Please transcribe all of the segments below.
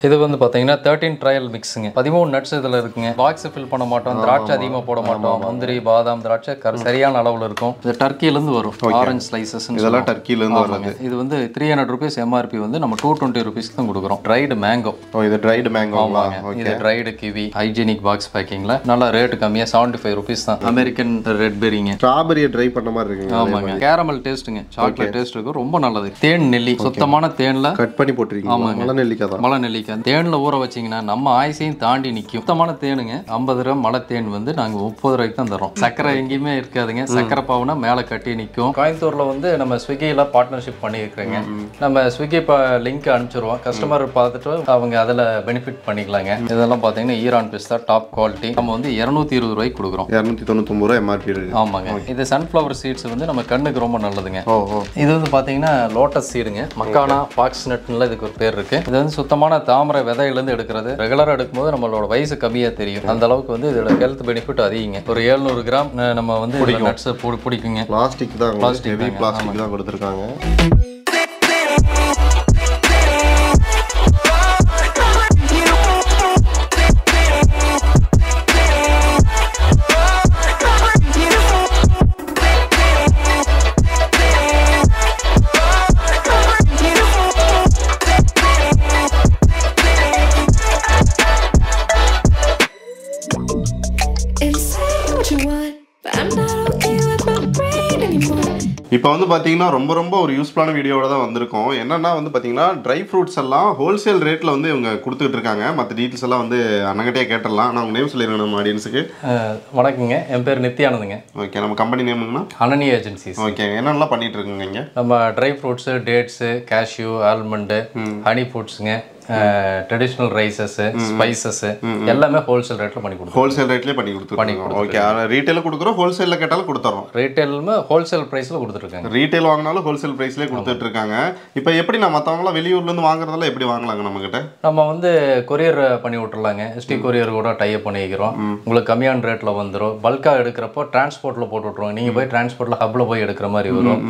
இது வந்து பார்த்தீங்கன்னா தேர்ட்டின் ட்ரையல் மிக்ஸுங்க பதிமூணு நட்ஸ் இதில் இருக்குங்க பாக்ஸ் ஃபில் பண்ண மாட்டோம் திராட்சை அதிகமாக போட மாட்டோம் முந்திரி பாதாம் திராட்சை கரு சரியான அளவில் இருக்கும் இது டர்க்கிலேருந்து வரும் ஆரஞ்சு ஸ்லைசஸ் இதெல்லாம் டர்க்கில இருந்து வருது இது வந்து த்ரீ ஹண்ட்ரட் ருபீஸ் எம்ஆர்பி வந்து நம்ம டூ டுவெண்ட்டி ருபீஸ்க்கு தான் கொடுக்குறோம் ட்ரைடு மேங்கோ ஓ இது ட்ரைடு மேங்கோங்களா இது ட்ரைடு கிவி ஹைஜீனிக் பாக்ஸ் பேக்கிங்கில் நல்லா ரேட்டு கம்மியாக செவன்ட்டி ஃபைவ் ருபீஸ் தான் அமெரிக்கன் ரெட் பெரிங்க ஸ்ட்ராபெரியை ட்ரை பண்ண மாதிரி இருக்குங்க ஆமாங்க கேரமல் டேஸ்ட்டுங்க சாக்லேட் டேஸ்ட் இருக்கும் ரொம்ப நல்லது தேன் நெல்லி சுத்தமான தேன்ல கட் பண்ணி போட்டிருக்கீங்க மலை நெல்லிக்காய் தான் மலை நெல்லிக்காய் தேனில் ஊற வச்சீங்கன்னா நம்ம ஆயுசையும் தாண்டி நிற்கும் சுத்தமான தேனுங்க ஐம்பது ரூபா மலை தேன் வந்து நாங்கள் முப்பது ரூபாய்க்கு தான் தரோம் சக்கரை எங்கேயுமே இருக்காதுங்க சக்கரை பாவுனா மேலே கட்டி நிற்கும் கோயம்புத்தூரில் வந்து நம்ம ஸ்விக்கியில் பார்ட்னர்ஷிப் பண்ணியிருக்கிறோங்க நம்ம ஸ்விக்கி இப்போ லிங்க் அனுப்பிச்சிருவோம் கஸ்டமர் பார்த்துட்டு அவங்க அதில் பெனிஃபிட் பண்ணிக்கலாங்க இதெல்லாம் பார்த்தீங்கன்னா ஈரான் பிஸ்தா டாப் குவாலிட்டி நம்ம வந்து இரநூத்தி இருபது ரூபாய்க்கு கொடுக்குறோம் இரநூத்தி தொண்ணூத்தொம்பது ரூபா எம்ஆர்பி இருக்கு ஆமாங்க இது சன்ஃப்ளவர் சீட்ஸ் வந்து நம்ம கண்ணுக்கு ரொம்ப நல்லதுங்க ஓ ஓ இது வந்து பார்த்தீங்கன்னா லோட்டஸ் சீடுங்க மக்கானா பாக்ஸ் நட்ல இதுக்கு ஒரு பேர் இருக்கு இது வந்து சுத்தமான தாமரை விதையிலேருந்து எடுக்கிறது ரெகுலராக எடுக்கும்போது நம்மளோட வயசு கம்மியாக தெரியும் அந்த அளவுக்கு வந்து இதோட ஹெல்த் பெனிஃபிட் அதிகங்க ஒரு 700 கிராம் அஹ், நம்ம வந்து நட்ஸை பிடிக்குங்க பிளாஸ்டிக் தான் ஹெவி பிளாஸ்டிக் தான் கொடுத்துருக்காங்க and say what you want, but I'm not okay with my brain anymore. இப்போ வந்து பார்த்தீங்கன்னா ரொம்ப ரொம்ப ஒரு யூஸ்ஃபுல்லான வீடியோவோட தான் வந்திருக்கோம் என்னன்னா வந்து பார்த்தீங்கன்னா ட்ரை ஃப்ரூட்ஸ் எல்லாம் ஹோல்சேல் ரேட்டில் வந்து இவங்க கொடுத்துட்டு இருக்காங்க மற்ற டீட்டெயில்ஸ் எல்லாம் வந்து அண்ணங்கிட்டே கேட்டுடலாம் நான் உங்க நேம் சொல்லிடுங்க நம்ம ஆடியன்ஸுக்கு அஹ், வணக்கங்க என் பேர் நித்யானந்துங்க ஓகே நம்ம கம்பெனி நேமுங்கண்ணா அனனி ஏஜென்சிஸ் ஓகே என்னென்னலாம் பண்ணிட்டு இருக்குங்க இங்கே நம்ம dry fruits dates cashew almond honey ஃப்ரூட்ஸுங்க ட்ரெடிஷ்னல் ரைசஸ்ஸு ஸ்பைசஸ்ஸு எல்லாமே ஹோல்சேல் ரேட்டில் பண்ணி கொடுத்துருவோம் ஹோல்சேல் ரேட்லேயே பண்ணி கொடுத்துருக்கோம் ஓகே ரீட்டைலில் கொடுக்குறோம் ஹோல்சேலில் கேட்டாலும் கொடுத்துட்றோம் ரீட்டைலுமே ஹோல்சேல் ப்ரைஸில் கொடுத்துருக்காங்க ரீட்டைல் வாங்கினாலும் ஹோல்சேல் ப்ரைஸ்லேயே கொடுத்துட்டு இருக்காங்க இப்போ எப்படி நான் மற்றவங்களாம் வெளியூர்லேருந்து வாங்குறதெல்லாம் எப்படி வாங்கலாங்க நம்மக்கிட்ட நம்ம வந்து கொரியர் பண்ணி விட்டுறலாங்க எஸ்டி கொரியர் கூட டைப் பண்ணிக்கிறோம் உங்களுக்கு கம்மியான ரேட்டில் வந்துடும் பல்காக எடுக்கிறப்போ டிரான்ஸ்போர்ட்டில் போட்டு விட்ருவோம் நீங்கள் போய் டிரான்ஸ்போர்ட்டில் ஹப்பில் போய் எடுக்கிற மாதிரி வரும்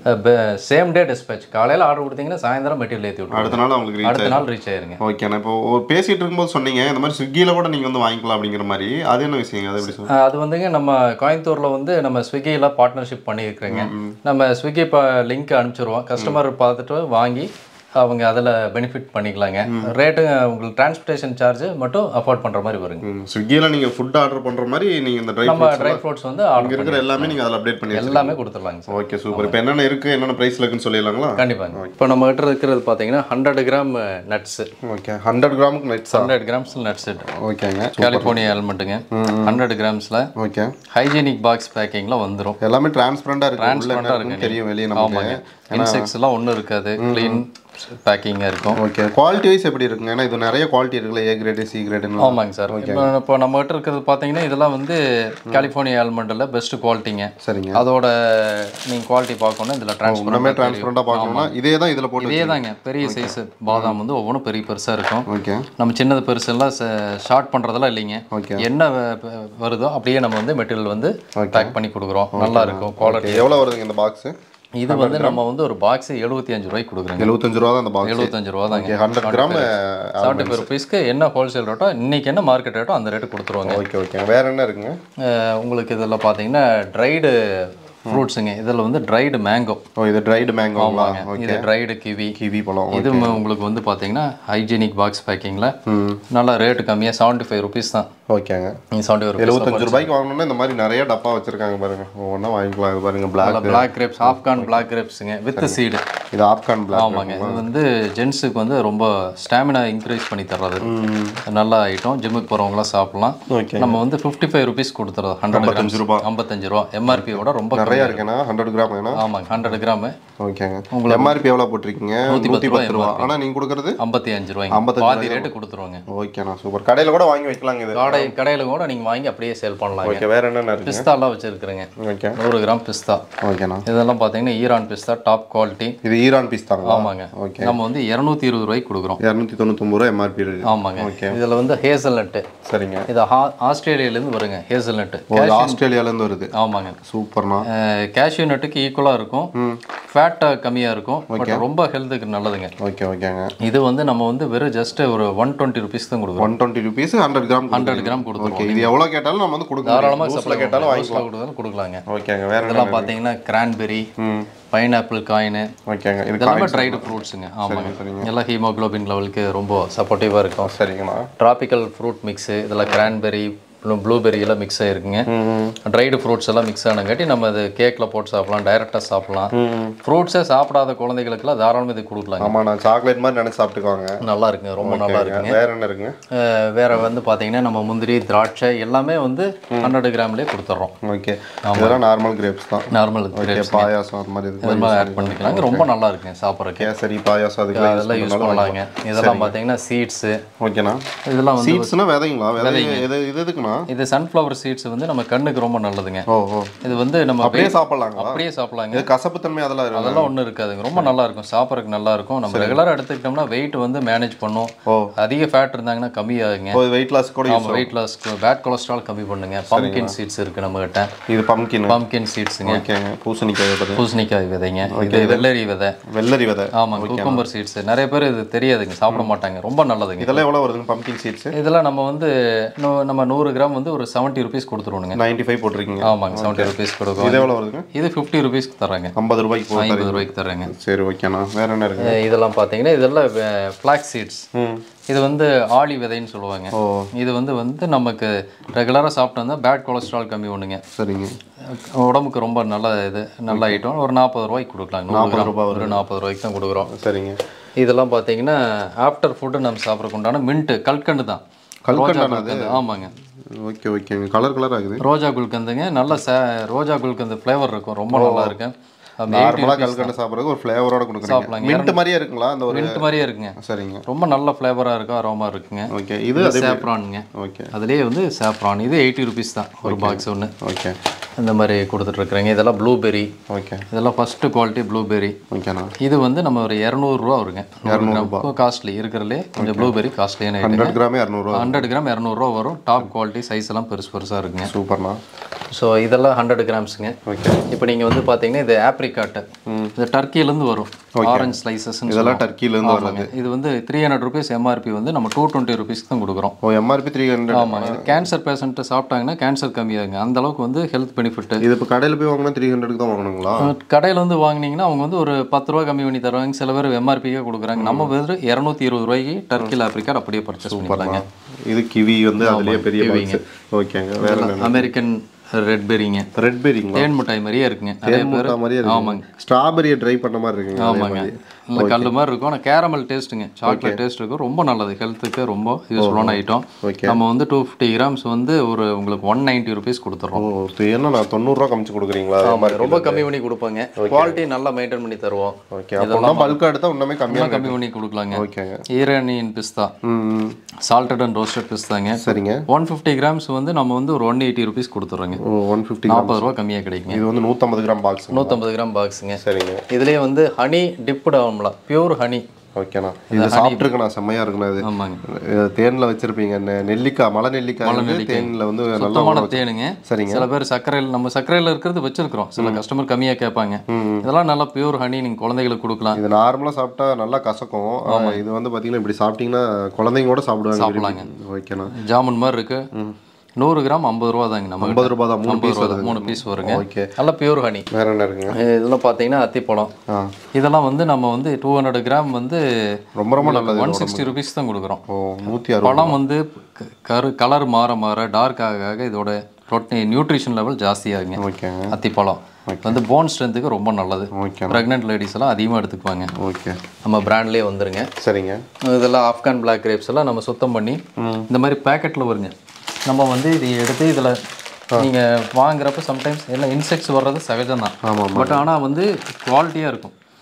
சேம் டே டிஸ்பேச் காலையில் ஆர்டர் கொடுத்தீங்கன்னா சாயந்தரம் மெட்டீரியல் ஏற்றி விட்ருவோம் அடுத்த நாள் அவங்களுக்கு ரீச் அடுத்த நாள் ரீச் ஆயிருங்க ஓகேண்ணா இப்போ ஒரு பேசிட்டு இருக்கும்போது சொன்னீங்க இந்த மாதிரி ஸ்விக்கியில் கூட நீங்கள் வந்து வாங்கிக்கலாம் அப்படிங்கிற மாதிரி அது என்ன விஷயங்க அது எப்படி சொல்லுங்க அஹ் அது வந்துங்க நம்ம கோயம்புத்தூரில் வந்து நம்ம ஸ்விக்கியில் பார்ட்னர்ஷிப் பண்ணியிருக்கிறோங்க நம்ம ஸ்விக்கி இப்போ லிங்க் அனுப்பிச்சிருவோம் கஸ்டமர் பார்த்துட்டு வாங்கி அவங்க அதில் பெனிஃபிட் பண்ணிக்கலாங்க ரேட்டு உங்களுக்கு டிரான்ஸ்போர்ட்டேஷன் சார்ஜ் மட்டும் அஃபோர்ட் பண்ணுற மாதிரி வருங்க ஸ்விக்கியில் நீங்கள் ஃபுட் ஆர்டர் பண்ணுற மாதிரி நீங்கள் இந்த ட்ரை நம்ம ட்ரை ஃப்ரூட்ஸ் வந்து அங்கே ஆர்டர் இருக்கிற எல்லாமே நீங்கள் அதில் அப்டேட் பண்ணி எல்லாமே கொடுத்துடலாங்க சார் ஓகே சூப்பர் இப்போ என்னென்ன இருக்குது என்னென்ன ப்ரைஸில் இருக்குன்னு சொல்லிடலாங்களா கண்டிப்பாங்க இப்போ நம்ம கிட்ட இருக்கிறது பார்த்தீங்கன்னா hundred gram nuts okay hundred கிராமுக்கு நைட்ஸா ஹண்ட்ரட் கிராம்ஸ் நட்ஸ் ஓகேங்க கலிஃபோர்னியா ஆல்மண்ட்டுங்க ஹண்ட்ரட் கிராம்ஸில் ஓகே ஹைஜீனிக் பாக்ஸ் பேக்கிங்கில் வந்துடும் எல்லாமே டிரான்ஸ்பரண்டாக இருக்கு உள்ள என்ன டிரான்ஸ்பரண்டாக இருக்குன்னு இருக்குங்க தெரியும் வெளியே நமக்கு ஆமாங்க இன்செக்ட்ஸ் எல்லாம் ஒன்றும் இருக்காது க்ளீன் பேக்கிங்காக இருக்கும் ஓகே குவாலிட்டி வைஸ் எப்படி இருக்குங்க ஏன்னா இது நிறைய குவாலிட்டி இருக்குல்ல ஏ கிரேடு சி கிரேடுன்னு ஆமாங்க சார் இப்போ இப்போ நம்ம கிட்ட இருக்கிறது பார்த்தீங்கன்னா இதெல்லாம் வந்து கலிஃபோர்னியா ஆல்மண்டில் பெஸ்ட் குவாலிட்டிங்க சரிங்க அதோட நீங்கள் குவாலிட்டி பார்க்கணும் இதில் இன்னுமே டிரான்ஸ்பர் டிரான்ஸ்பரண்டாக பார்க்கணும்னா இதே தான் இதில் போட்டு இதே தாங்க பெரிய சைஸ் பாதாம் வந்து ஒவ்வொன்றும் பெரிய பெருசாக இருக்கும் ஓகே நம்ம சின்னது பெருசெல்லாம் ஷார்ட் பண்ணுறதெல்லாம் இல்லைங்க ஓகே என்ன வ- வ- வருதோ அப்படியே நம்ம வந்து மெட்டீரியல் வந்து பேக் பண்ணி கொடுக்குறோம் நல்லா இருக்கும் குவாலிட்டி எவ்வளோ வருதுங்க இந்த பாக்ஸு இது வந்து நம்ம வந்து ஒரு பாக்ஸ் எழுபத்தி அஞ்சு ரூபாய்க்கு கொடுக்குறோங்க எழுபத்தஞ்சு ரூபா தான் இந்த பாக்ஸ் எழுபத்தஞ்சு ரூபா தாங்க ஹண்ட்ரட் கிராம் செவன்ட்டி ஃபைவ் ருபீஸ்க்கு என்ன ஹோல்சேல் ரேட்டோ இன்னைக்கு என்ன மார்க்கெட் ரேட்டோ அந்த ரேட்டு கொடுத்துருவாங்க ஓகே ஓகே வேற என்ன இருக்குங்க அஹ் உங்களுக்கு இதில் பார்த்தீங்கன்னா ட்ரைடு ஃப்ரூட்ஸுங்க இதில் வந்து ட்ரைடு மேங்கோ ஓ இது ட்ரைடு மேங்கோங்களா இது ட்ரைடு கிவி கிவி பழம் இது ம- உங்களுக்கு வந்து பார்த்தீங்கன்னா ஹைஜீனிக் பாக்ஸ் பேக்கிங்கில் நல்லா ரேட்டு கம்மியாக செவன்ட்டி ஃபைவ் ருபீஸ் தான் ஓகேங்க நீங்கள் செவன்ட்டி ஃபைவ் எழுபத்தஞ்சு ரூபாய்க்கு வாங்கணும்னா இந்த மாதிரி நிறைய டப்பா வச்சிருக்காங்க பாருங்க ஒவ்வொன்றா வாங்கிக்கலாம் இது பாருங்க black black grapes Afghan black கிரேப்ஸுங்க வித் சீடு இது ஆப்கான் பிளாக் ஆமாங்க இது வந்து ஜென்ஸுக்கு வந்து ரொம்ப ஸ்டாமினா இன்க்ரீஸ் பண்ணி தர்றது நல்ல ஐட்டம் ஜிம்முக்கு போகிறவங்களாம் சாப்பிடலாம் ஓகே நம்ம வந்து ஃபிஃப்டி ஃபைவ் ருபீஸ் கொடுத்துறோம் ஹண்ட்ரட் ஐம்பத்தஞ்சு ரூபாய் ஐம்பத்தஞ்சு ரூபா எம்ஆர்பியோட ரொம்ப நிறைய இருக்குண்ணா ஹண்ட்ரட் கிராம் வேணா ஆமாங்க ஹண்ட்ரட் கிராமு ஓகேங்க எம்ஆர்பி எவ்வளோ போட்டிருக்கீங்க நூற்றி பத்து ரூபா ஆனால் நீங்கள் கொடுக்குறது ஐம்பத்தி அஞ்சு ரூபாய்ங்க ஐம்பத்தஞ்சு பாதி ரேட்டு கொடுத்துருவாங்க ஓகேண்ணா சூப்பர் கடையில் கூட வாங்கி வைக்கலாங்க இது கடை கடையில் கூட நீங்கள் வாங்கி அப்படியே சேல் பண்ணலாங்க ஓகே வேற என்னென்ன இருக்குங்க பிஸ்தாலாம் வச்சுருக்குறேங்க ஓகே நூறு கிராம் பிஸ்தா ஓகேண்ணா இதெல்லாம் பார்த்தீங்கன்னா ஈரான் பிஸ்தா டாப் குவாலிட்டி இது ஈரான் பீஸ் தாங்களா ஆமாங்க ஓகே நம்ம வந்து இரநூத்தி இருபது ரூபாய்க்கு கொடுக்குறோம் இரநூத்தி தொண்ணூத்தொம்பது ரூபா எம்ஆர்பி இருக்கு ஆமாங்க இதில் வந்து ஹேசல் நட்டு சரிங்க இது ஆ- ஆஸ்திரேலியாலேருந்து வருங்க ஹேசல் நட்டு ஓ இது ஆஸ்திரேலியாலேருந்து வருது ஆமாங்க சூப்பர்ண்ணா கேஷ்யூ நட்டுக்கு ஈக்குவலாக இருக்கும் ஃபேட்டாக கம்மியாக இருக்கும் பட் ரொம்ப ஹெல்த்துக்கு நல்லதுங்க ஓகே ஓகேங்க இது வந்து நம்ம வந்து வெறும் ஜஸ்ட் ஒரு ஒன் டுவெண்ட்டி ருபீஸ் தான் கொடுக்குறோம் one twenty rupees hundred gram hundred gram கொடுத்துருவோம் ஓகே இது எவ்வளோ கேட்டாலும் நம்ம வந்து கொடுக்க தாராளமாக முடியும் சப்ளை கேட்டாலும் வாங்கிக்கலாம் கொடுத்தாலும் கொடுக்கலாங்க ஓகேங்க வேற என்ன இதெல்லாம் பார்த்தீங்கன்னா கிரான்பெரி ம் பைனாப்பிள் காயின் ஓகேங்க இது இதெல்லாமே ட்ரைடு ஃப்ரூட்ஸுங்க ஆமாங்க எல்லாம் ஹீமோகுளோபின் லெவலுக்கு ரொம்ப சப்போர்ட்டிவாக இருக்கும் சரிங்கண்ணா ட்ராபிக்கல் ஃப்ரூட் மிக்ஸு இதெல்லாம் கிரான்பெரி ப்ளூபெரி எல்லாம் மிக்ஸ் ஆயிருக்குங்க ம் ட்ரைடு ஃப்ரூட்ஸ் எல்லாம் மிக்ஸ் ஆனங்காட்டி நம்ம அது கேக்கில் போட்டு சாப்பிடலாம் டைரெக்டாக சாப்பிடலாம் ஃப்ரூட்ஸே சாப்பிடாத குழந்தைகளுக்குலாம் தாராளமாக இது கொடுக்கலாங்க ஆமாம் நான் சாக்லேட் மாதிரி நினைச்சு சாப்பிட்டுக்குவாங்க நல்லா இருக்குங்க ரொம்ப நல்லா இருக்குங்க வேற என்ன இருக்குங்க அஹ் வேற வந்து பார்த்தீங்கன்னா நம்ம முந்திரி திராட்சை எல்லாமே வந்து ஹண்ட்ரட் கிராம்லேயே கொடுத்துட்றோம் ஓகே இதெல்லாம் நார்மல் கிரேப்ஸ் தான் நார்மல் ஓகே பாயாசம் அது மாதிரி இருக்கு இதெல்லாம் ஆட் பண்ணிக்கலாங்க ரொம்ப நல்லா இருக்குங்க சாப்பிட்றதுக்கு கேசரி பாயாசம் அதுக்கெல்லாம் அதெல்லாம் யூஸ் பண்ணலாங்க இதெல்லாம் பார்த்தீங்கன்னா சீட்ஸு ஓகேண்ணா இதெல்லாம் வந்து சீட்ஸ்னா விதைங்களா விதை இது இது எதுக்குண்ணா இது சன்ஃப்ளவர் சீட்ஸ் வந்து நம்ம கண்ணுக்கு ரொம்ப நல்லதுங்க ஓ ஓ இது வந்து நம்ம அப்படியே சாப்பிட்லாங்களா அப்படியே சாப்பிடலாங்க இது கசப்புத்தன்மை அதெல்லாம் இருக்கும் அதெல்லாம் ஒன்றும் இருக்காதுங்க ரொம்ப நல்லா இருக்கும் சாப்பிட்றதுக்கு நல்லா இருக்கும் நம்ம ரெகுலராக எடுத்துக்கிட்டோம்னா வெயிட் வந்து மேனேஜ் பண்ணும் ஓ அதிக ஃபேட் இருந்தாங்கன்னா கம்மியாகுங்க ஓ வெயிட் லாஸ் கூட யூஸ் நம்ம வெயிட் லாஸ்க்கு பேட் கொலஸ்ட்ரால் கம்மி பண்ணுங்க பம்கின் சீட்ஸ் இருக்கு நம்ம கிட்ட இது பம்கின் பம்கின் சீட்ஸுங்க ஓகேங்க பூசணிக்காய் விதை பூசணிக்காய் விதைங்க இது வெள்ளரி விதை வெள்ளரி விதை ஆமாங்க குக்கும்பர் சீட்ஸ் நிறைய பேர் இது தெரியாதுங்க சாப்பிட மாட்டாங்க ரொம்ப நல்லதுங்க இதெல்லாம் எவ்வளோ வருதுங்க பம்கின் சீட்ஸ் இதெல்லாம் நம்ம வந்து நூ- நம்ம நூறு கிராம் வந்து ஒரு செவன்ட்டி ருபீஸ் கொடுத்துருவோங்க நைன்டி ஃபைவ் போட்டிருக்கீங்க ஆமாங்க செவன்ட்டி ருபீஸ் கொடுக்கும் இது எவ்வளோ வருதுங்க இது ஃபிஃப்டி ருபீஸ்க்கு தர்றாங்க ஐம்பது ரூபாய்க்கு போகுது ஐம்பது ரூபாய்க்கு தர்றாங்க சரி ஓகேண்ணா வேற என்ன இருக்கு அஹ் இதெல்லாம் பார்த்தீங்கன்னா இதெல்லாம் ஃப்ளாக் சீட்ஸ் ம் இது வந்து ஆளி விதைன்னு சொல்லுவாங்க ஓ இது வந்து வந்து நமக்கு ரெகுலராக சாப்பிட்டு வந்தால் பேட் கொலஸ்ட்ரால் கம்மி பண்ணுங்க சரிங்க உடம்புக்கு ரொம்ப நல்ல இது நல்ல ஐட்டம் ஒரு நாற்பது ரூபாய்க்கு கொடுக்கலாம் நூறு கிராம் ஒரு நாற்பது ரூபாய்க்கு தான் கொடுக்குறோம் சரிங்க இதெல்லாம் பார்த்தீங்கன்னா ஆஃப்டர் ஃபுட்டு நம்ம சாப்பிட்றதுக்கு உண்டான மின்ட்டு கல்கண்டு தான் கல்கண்டானா ரோஜா குல்கந்து ஆமாங்க ஓகே ஓகேங்க கலர் கலர் ஆகுது ரோஜா குல்கந்துங்க நல்ல சே ரோஜா குல்கந்து ஃப்ளேவர் இருக்கும் ரொம்ப நல்லா இருக்கு அது நார்மலாக கல்கண்டு சாப்பிட்றதுக்கு ஒரு ஃப்ளேவரோட கொடுக்குறீங்க சாப்பிடலாங்க. மின்ட் மாதிரியே இருக்குங்களா அந்த ஒரு மின்ட் மாதிரியே இருக்குங்க சரிங்க ரொம்ப நல்ல ஃப்ளேவராக இருக்கும் அரோமா இருக்குங்க ஓகே இது அதே சேப்ரானுங்க ஓகே அதுலேயே வந்து சேப்ரான் இது எயிட்டி ருபீஸ் தான் ஒரு பாக்ஸ் ஒன்று ஓகே இந்த மாதிரி கொடுத்துட்ருக்குறேங்க இதெல்லாம் ப்ளூபெரி ஓகே இதெல்லாம் ஃபஸ்ட்டு குவாலிட்டி ப்ளூபெரி ஓகேண்ணா இது வந்து நம்ம ஒரு இரநூறுவா வருங்க இரநூறுபா காஸ்ட்லி இருக்கிறதுலே கொஞ்சம் ப்ளூபெரி காஸ்ட்லியான ஐட்டம் ஹண்ட்ரட் கிராமே இரநூறுவா ஹண்ட்ரட் கிராம் இரநூறுவா வரும் டாப் குவாலிட்டி சைஸ் எல்லாம் பெருசு பெருசாக இருக்குங்க சூப்பர்ண்ணா ஸோ இதெல்லாம் ஹண்ட்ரட் கிராம்ஸுங்க ஓகே இப்போ நீங்கள் வந்து பார்த்தீங்கன்னா இது ஆப்ரிகாட்டு இது டர்க்கிலேருந்து வரும் ஆரஞ்ச் ஸ்லைசஸ் இதெல்லாம் டர்க்கிலேருந்து வர்றது இது வந்து த்ரீ ஹண்ட்ரட் ருபீஸ் எம்ஆர்பி வந்து நம்ம டூ டுவெண்ட்டி ருபீஸ்க்கு தான் கொடுக்குறோம் ஓ எம்ஆர்பி த்ரீ ஹண்ட்ரட் ஆமாம் இது கேன்சர் பேஷண்ட்டு சாப்பிட்டாங்கன்னா கேன்சர் கம்மியாகுங்க அந்த அளவுக்கு வந்து ஹெல்த் பெனிஃபிட்டு இது இப்போ கடையில் போய் வாங்கினா த்ரீ ஹண்ட்ரடுக்கு தான் வாங்கணுங்களா கடையில் வந்து வாங்குனீங்கன்னா அவங்க வந்து ஒரு பத்து ரூபா கம்மி பண்ணி தருவாங்க சில பேர் எம்ஆர்பிக்கே கொடுக்குறாங்க நம்ம வெறும் இரநூத்தி இருபது ரூபாய்க்கு டர்க்கில் ஆப்ரிக்கா அப்படியே பர்ச்சேஸ் பண்ணிக்கலாங்க இது கிவி வந்து அதுலயே பெரிய பாக்ஸ் ஓகேங்க வேற என்ன அமெரிக்கன் ரெட் பெரிங்க ரெட் பெரிங்களா தேன் மிட்டாய் மாதிரியே இருக்குங்க நிறைய பேர் முட்டா மாதிரியே இருக்கு ஆமாங்க ஸ்ட்ராபெரியை ட்ரை பண்ண மாதிரி இருக்குங்க அதே ஆமாங்க மாதிரி. இல்லை கல் மாதிரி இருக்கும் ஆனால் கேரமல் டேஸ்ட்டுங்க சாக்லேட் டேஸ்ட் இருக்கும் ரொம்ப நல்லது ஹெல்த்துக்கு ரொம்ப யூஸ்ஃபுல்லான ஐட்டம் ஓகே நம்ம வந்து டூ ஃபிஃப்டி கிராம்ஸ் வந்து ஒரு உங்களுக்கு ஒன் நைன்ட்டி ருபீஸ் ஓ கொடுத்துட்றோம் இப்போ என்ன நான் தொண்ணூறுரூவா கமிச்சு கொடுக்குறீங்களா அதே மாதிரி ரொம்ப கம்மி பண்ணி கொடுப்பாங்க குவாலிட்டி நல்லா மெயின்டைன் பண்ணி தருவோம் ஓகே அப்போனா பல்காக எடுத்தால் இன்னுமே கம்மியாக இன்னும் கம்மி பண்ணி கொடுக்கலாங்க ஓகேங்க ஈரானியன் பிஸ்தா ம் ம். சால்டட் அண்ட் ரோஸ்டட் பிஸ்தாங்க சரிங்க ஒன் ஃபிஃப்டி கிராம்ஸ் வந்து நம்ம வந்து ஒரு ஒன் எயிட்டி ருபீஸ் கொடுத்துட்றோங்க ஓ ஒன் ஃபிஃப்டி நாற்பது ரூபா கம்மியாக கிடைக்குங்க இது வந்து நூற்றம்பது கிராம் பாக்ஸ் நூற்றம்பது கிராம் பாக்ஸுங்க சரிங்க இதுலேயே வந்து ஹனி டிப்டு ஆகும்ல பியூர் ஹனி ஓகேண்ணா இது சாப்பிட்ருக்கேண்ணா செம்மையாக இருக்குண்ணா இது ஆமாங்க இது தேனில் வச்சிருப்பீங்க நெ- நெல்லிக்காய் மலை நெல்லிக்காய் வந்து தேனில் வந்து நல்லா சுத்தமான தேனுங்க சரிங்க சில பேர் சர்க்கரையில் நம்ம சர்க்கரையில் இருக்கிறது வச்சிருக்கிறோம் சில கஸ்டமர் கம்மியாக கேட்பாங்க இதெல்லாம் நல்லா பியூர் ஹனி நீங்கள் குழந்தைகளுக்கு கொடுக்கலாம் இது நார்மலாக சாப்பிட்டா நல்லா கசக்கும் ஆனா, இது வந்து பார்த்தீங்கன்னா இப்படி சாப்பிட்டீங்கன்னா குழந்தைங்க கூட சாப்பிடுவாங்க சாப்பிடலாங்க. விரும்பி. ஓகேண்ணா ஜாமுன் மாதிரி இருக்கு நூறு கிராம் ஐம்பது ரூபா தாங்க நம்ம ஐம்பது ரூபாய் தான் மூணு ஐம்பது பீஸ் ரூபா வருது மூணு பீஸ் வருங்க ஓகே நல்ல பியூர் ஹனி வேற என்ன இருக்குங்க இதெல்லாம் பார்த்தீங்கன்னா அத்திப்பழம் ஆ இதெல்லாம் வந்து நம்ம வந்து டூ ஹண்ட்ரட் கிராம் வந்து ரொம்ப ரொம்ப நல்லது ஒன் சிக்ஸ்டி ருபீஸ் தான் கொடுக்குறோம் ஓ நூற்றி அறுபது பழம் வந்து க- கரு கலர் மாற மாற டார்க் ஆக ஆக இதோட ப்ரோட்டீன் நியூட்ரிஷன் லெவல் ஜாஸ்தியாகுங்க ஓகேங்க அத்திப்பழம் வந்து போன் ஸ்ட்ரென்த்துக்கு ரொம்ப நல்லது ஓகே ப்ரெக்னென்ட் லேடிஸ் எல்லாம் அதிகமாக எடுத்துக்குவாங்க ஓகே நம்ம பிராண்ட்லேயே வந்துருங்க சரிங்க இதெல்லாம் ஆப்கான் பிளாக் கிரேப்ஸ் எல்லாம் நம்ம சுத்தம் பண்ணி இந்த மாதிரி பேக்கெட்டில் வருங்க நம்ம வந்து இது எடுத்து இதில் நீங்கள் வாங்குறப்ப சம்டைம்ஸ் எல்லாம் இன்செக்ட்ஸ் வர்றது சகஜம் தான் ஆமாம் பட் ஆனால் வந்து குவாலிட்டியாக இருக்கும்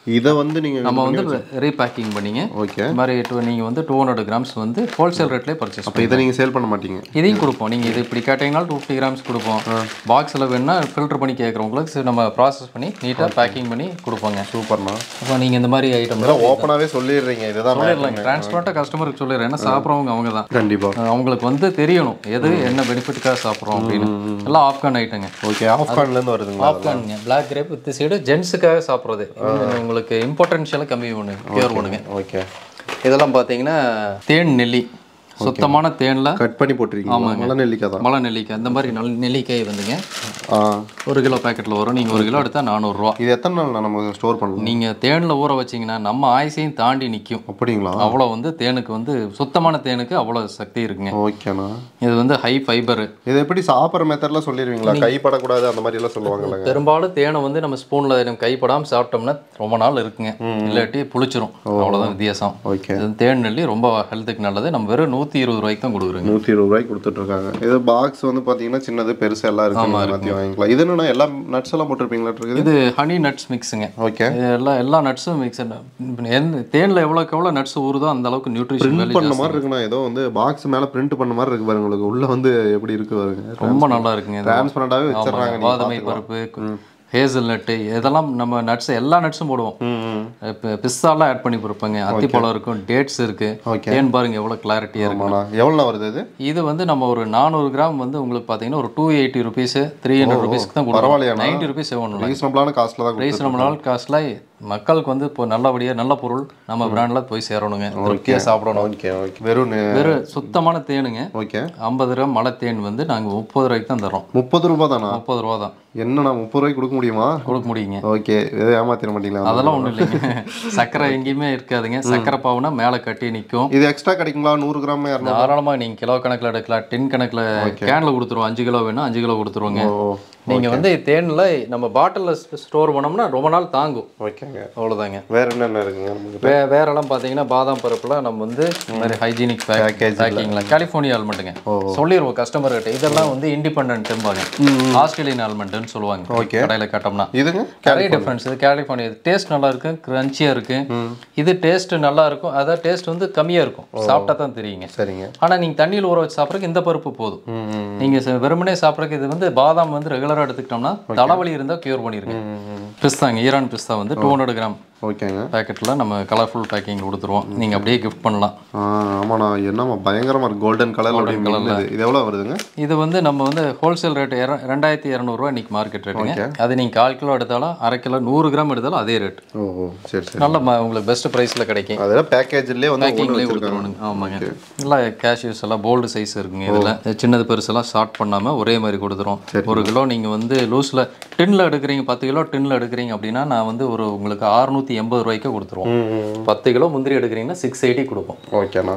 இதை வந்து நீங்க நம்ம வந்து ரீபேக்கிங் பண்ணிங்க ஓகே இந்த மாதிரி டூ நீங்கள் வந்து டூ ஹண்ட்ரட் கிராம்ஸ் வந்து ஹோல்சேல் ரேட்லேயே பர்ச்சேஸ் இப்போ இதை நீங்க சேல் பண்ண மாட்டீங்க இதையும் கொடுப்போம் நீங்கள் இது இப்படி கேட்டீங்கன்னா டூ ஃபிஃப்டி கிராம்ஸ் கொடுப்போம் பாக்ஸில் வேணுன்னா ஃபில்டர் பண்ணி கேட்குறவங்களுக்கு சரி நம்ம ப்ராசஸ் பண்ணி நீட்டாக பேக்கிங் பண்ணி கொடுப்போங்க சூப்பர்ண்ணா அப்போ நீங்கள் இந்த மாதிரி ஐட்டம் இதெல்லாம் ஓப்பனாகவே சொல்லிடுறீங்க இதுதான் சொல்லிடலாங்க டிரான்ஸ்பரண்ட்டாக கஸ்டமருக்கு சொல்லிடுறேன் ஏன்னா சாப்பிட்றவங்க அவங்க தான் கண்டிப்பா அவங்களுக்கு வந்து தெரியணும் எது என்ன பெனிஃபிட்டுக்காக சாப்பிட்றோம் அப்படின்னு எல்லாம் ஆப்கான் ஐட்டங்க ஓகே ஆஃப்கான்ல இருந்து வருதுங்களா ஆப்கானுங்க பிளாக் கிரேப் வித் சைடு ஜென்ஸுக்காக சாப்பிட்றது உங்களுக்கு இம்பார்ட்டன்ஷியலாக கம்மி பண்ணுங்க கியூர் பண்ணுங்க ஓகே இதெல்லாம் பார்த்தீங்கன்னா தேன் நெல்லி சுத்தமான தேனில் கட் பண்ணி போட்டிருக்கீங்க மலை நெல்லிக்காய் தான் மலை நெல்லிக்காய் இந்த மாதிரி நல் நெல்லிக்காய் வந்துங்க ஆ ஒரு கிலோ பேக்கெட்டில் வரும் நீங்கள் ஒரு கிலோ எடுத்தால் நானூறுரூவா இது எத்தனை நாள் நம்ம ஸ்டோர் பண்ணலாம் நீங்கள் தேனில் ஊற வச்சீங்கன்னா நம்ம ஆயுசையும் தாண்டி நிற்கும் அப்படிங்களா அவ்வளோ வந்து தேனுக்கு வந்து சுத்தமான தேனுக்கு அவ்வளோ சக்தி இருக்குங்க ஓகேண்ணா இது வந்து ஹை ஃபைபர் இது எப்படி சாப்பிட்ற மெத்தட்லாம் சொல்லிடுவீங்களா கைப்படக்கூடாது அந்த மாதிரி எல்லாம் சொல்லுவாங்கல்லங்க பெரும்பாலும் தேனை வந்து நம்ம ஸ்பூனில் நம்ம கைப்படாமல் சாப்பிட்டோம்னா ரொம்ப நாள் இருக்குங்க இல்லாட்டி புளிச்சிரும் அவ்வளோதான் வித்தியாசம் ஓகே இது தேன் நெல்லி ரொம்ப ஹெல்த்துக்கு நல்லது நம்ம வெறும் நூற்றி இருபது ரூபாய்க்கு தான் கொடுக்குறோங்க நூற்றி இருபது ரூபாய்க்கு கொடுத்துட்டு இருக்காங்க இது பாக்ஸ் வந்து பார்த்தீங்கன்னா சின்னது பெருசு எல்லாம் இருக்கு நீங்க எல்லாத்தையும் வாங்கிக்கலாம் இது என்னன்னா எல்லா நட்ஸ் எல்லாம் போட்டிருப்பீங்களா இருக்குது இது ஹனி நட்ஸ் மிக்ஸுங்க ஓகே இது எல்லா எல்லா நட்ஸும் மிக்ஸ் எந்த தேனில் எவ்வளோக்கு எவ்வளோ நட்ஸ் ஊறுதோ அந்த அளவுக்கு நியூட்ரிஷன் பிரிண்ட் வேல்யூ பண்ண மாதிரி இருக்குண்ணா ஏதோ வந்து பாக்ஸ் மேல பிரிண்ட் பண்ண மாதிரி இருக்கு பாருங்க உங்களுக்கு உள்ள வந்து எப்படி இருக்கு பாருங்க ரொம்ப நல்லா இருக்குங்க இது. டிரான்ஸ்பரண்டாவே வச்சிடுறாங்க ஆமாங்க. நீங்க பாதாமை பருப்பு ஹேசல் நட்டு இதெல்லாம் நம்ம நட்ஸ் எல்லா நட்ஸும் போடுவோம் இப்போ பிஸ்தாலாம் ஆட் பண்ணி கொடுப்பாங்க அத்திப்பழம் இருக்கும் டேட்ஸ் இருக்கு தேன் பாருங்க எவ்வளோ கிளாரிட்டியாக இருக்கும் ஆமாண்ணா எவ்வளோ வருது இது இது வந்து நம்ம ஒரு நானூறு கிராம் வந்து உங்களுக்கு பார்த்தீங்கன்னா ஒரு two eighty rupees three hundred ருபீஸ்க்கு தான் கொடுக்குறோம் பரவாயில்லையாண்ணா? நைன்ட்டி ருபீஸ் ஒன்றும் ரீசனபிளான காஸ்ட்ல தான் ப்ரைஸ் நம்ம நாள் காஸ்ட்ல மக்களுக்கு வந்து இப்போ நல்லபடியாக நல்ல பொருள் நம்ம பிராண்டில் போய் சேரணுங்க திருப்தியாக சாப்பிடணும் ஓகே ஓகே வெறும் வெறும் சுத்தமான தேனுங்க ஓகே ஐம்பது ரூபா மலை தேன் வந்து நாங்கள் முப்பது ரூபாய்க்கு தான் தரோம் முப்பது ரூபாய் தானா முப்பது ரூபா தான் என்னண்ணா முப்பது ரூபாய்க்கு கொடுக்க முடியுமா கொடுக்க முடியுங்க ஓகே எதுவும் ஏமாத்திட மாட்டீங்களா அதெல்லாம் ஒன்றும் இல்லைங்க சர்க்கரை எங்கேயுமே இருக்காதுங்க சர்க்கரை பாவுனா மேலே கட்டி நிற்கும் இது எக்ஸ்ட்ரா கிடைக்குங்களா நூறு கிராம் இரநூறு தாராளமாக நீங்கள் கிலோ கணக்கில் எடுக்கலாம் டின் கணக்கில் கேனில் கொடுத்துருவோம் அஞ்சு கிலோ வேணும் அஞ்சு கிலோ கொடுத்துருவோங்க ஓ நீங்கள் வந்து தேனில் நம்ம பாட்டிலில் ஸ்டோர் பண்ணோம்னா ரொம்ப நாள் தாங்கும் ஓகேங்க அவ்வளோதாங்க வேற என்னென்ன இருக்குங்க நமக்கு வே வேறெல்லாம் பார்த்தீங்கன்னா பாதாம் பருப்புலாம் நம்ம வந்து இந்த மாதிரி ஹைஜீனிக் Package பேக்கிங்கில் கலிஃபோர்னியா ஆல்மண்ட்டுங்க சொல்லிடுவோம் கஸ்டமர் கிட்ட இதெல்லாம் வந்து இண்டிபெண்ட்பாங்க ஆஸ்திரேலியன் ஆல்மண்ட்னு சொல்லுவாங்க Okay. கடையில் கேட்டோம்னா இதுங்க நிறைய டிஃப்ரென்ஸ் இது கலிஃபோர்னியா டேஸ்ட் நல்லா இருக்கு கிரன்ச்சியாக இருக்கு இது டேஸ்ட் நல்லா இருக்கும் அதான் டேஸ்ட் வந்து கம்மியாக இருக்கும் சாப்பிட்டா தான் தெரியுங்க சரிங்க ஆனால் நீங்கள் தண்ணியில் ஊற வச்சு சாப்பிட்றதுக்கு இந்த பருப்பு போதும் ம் ம் நீங்கள் வெறுமனே சாப்பிட்றதுக்கு இது வந்து பாதாம் வந்து ரெகுலராக எடுத்துக்கிட்டோம்னா தலைவலி இருந்தால் க்யூர் பண்ணிருங்க பிஸ்தாங்க ஈரான் பிஸ்தா வந்து டூ ஹண்ட்ரட் கிராம் ஓகேங்க பேக்கெட்டில் நம்ம கலர்ஃபுல் பேக்கிங் கொடுத்துருவோம் நீங்கள் அப்படியே கிஃப்ட் பண்ணலாம் ஆ ஆமாண்ணா என்னம்மா பயங்கரமா இருக்கு கோல்டன் கலர் அப்படின்னு இது எவ்வளோ வருதுங்க இது வந்து நம்ம வந்து ஹோல்சேல் ரேட் ரெண்டாயிரத்தி இரநூறுவா இன்னைக்கு மார்க்கெட் ரேட்டுங்க அது நீங்கள் கால் கிலோ எடுத்தாலும் அரை கிலோ நூறு கிராம் எடுத்தாலும் அதே ரேட் ஓ ஓ சரி சரி நல்ல ம- உங்களுக்கு பெஸ்ட் ப்ரைஸில் கிடைக்கும் அதெல்லாம் பேக்கேஜ்லேயே வந்து ஒவ்வொன்று பேக்கிங்லேயே வச்சிருக்காங்க கொடுத்துருவானுங்க ஆமாங்க எல்லாம் கேஷ்யூஸ் எல்லாம் போல்டு சைஸ் இருக்குங்க இதில் சின்னது பெருசெல்லாம் ஷார்ட் பண்ணாமல் ஒரே மாதிரி கொடுத்துரும் ஒரு கிலோ நீங்கள் வந்து லூஸில் டின்னில் எடுக்கிறீங்க பத்து கிலோ டின்னில் எடுக்கிறீங்க அப்படின்னா நான் வந்து ஒரு உங்களுக்கு அறுநூற்றி எண்பது ரூபாய்க்கு கொடுத்துருவோம் ம் ம் பத்து கிலோ முந்திரி எடுக்கிறீங்கன்னா சிக்ஸ் எயிட்டி கொடுப்போம் ஓகேண்ணா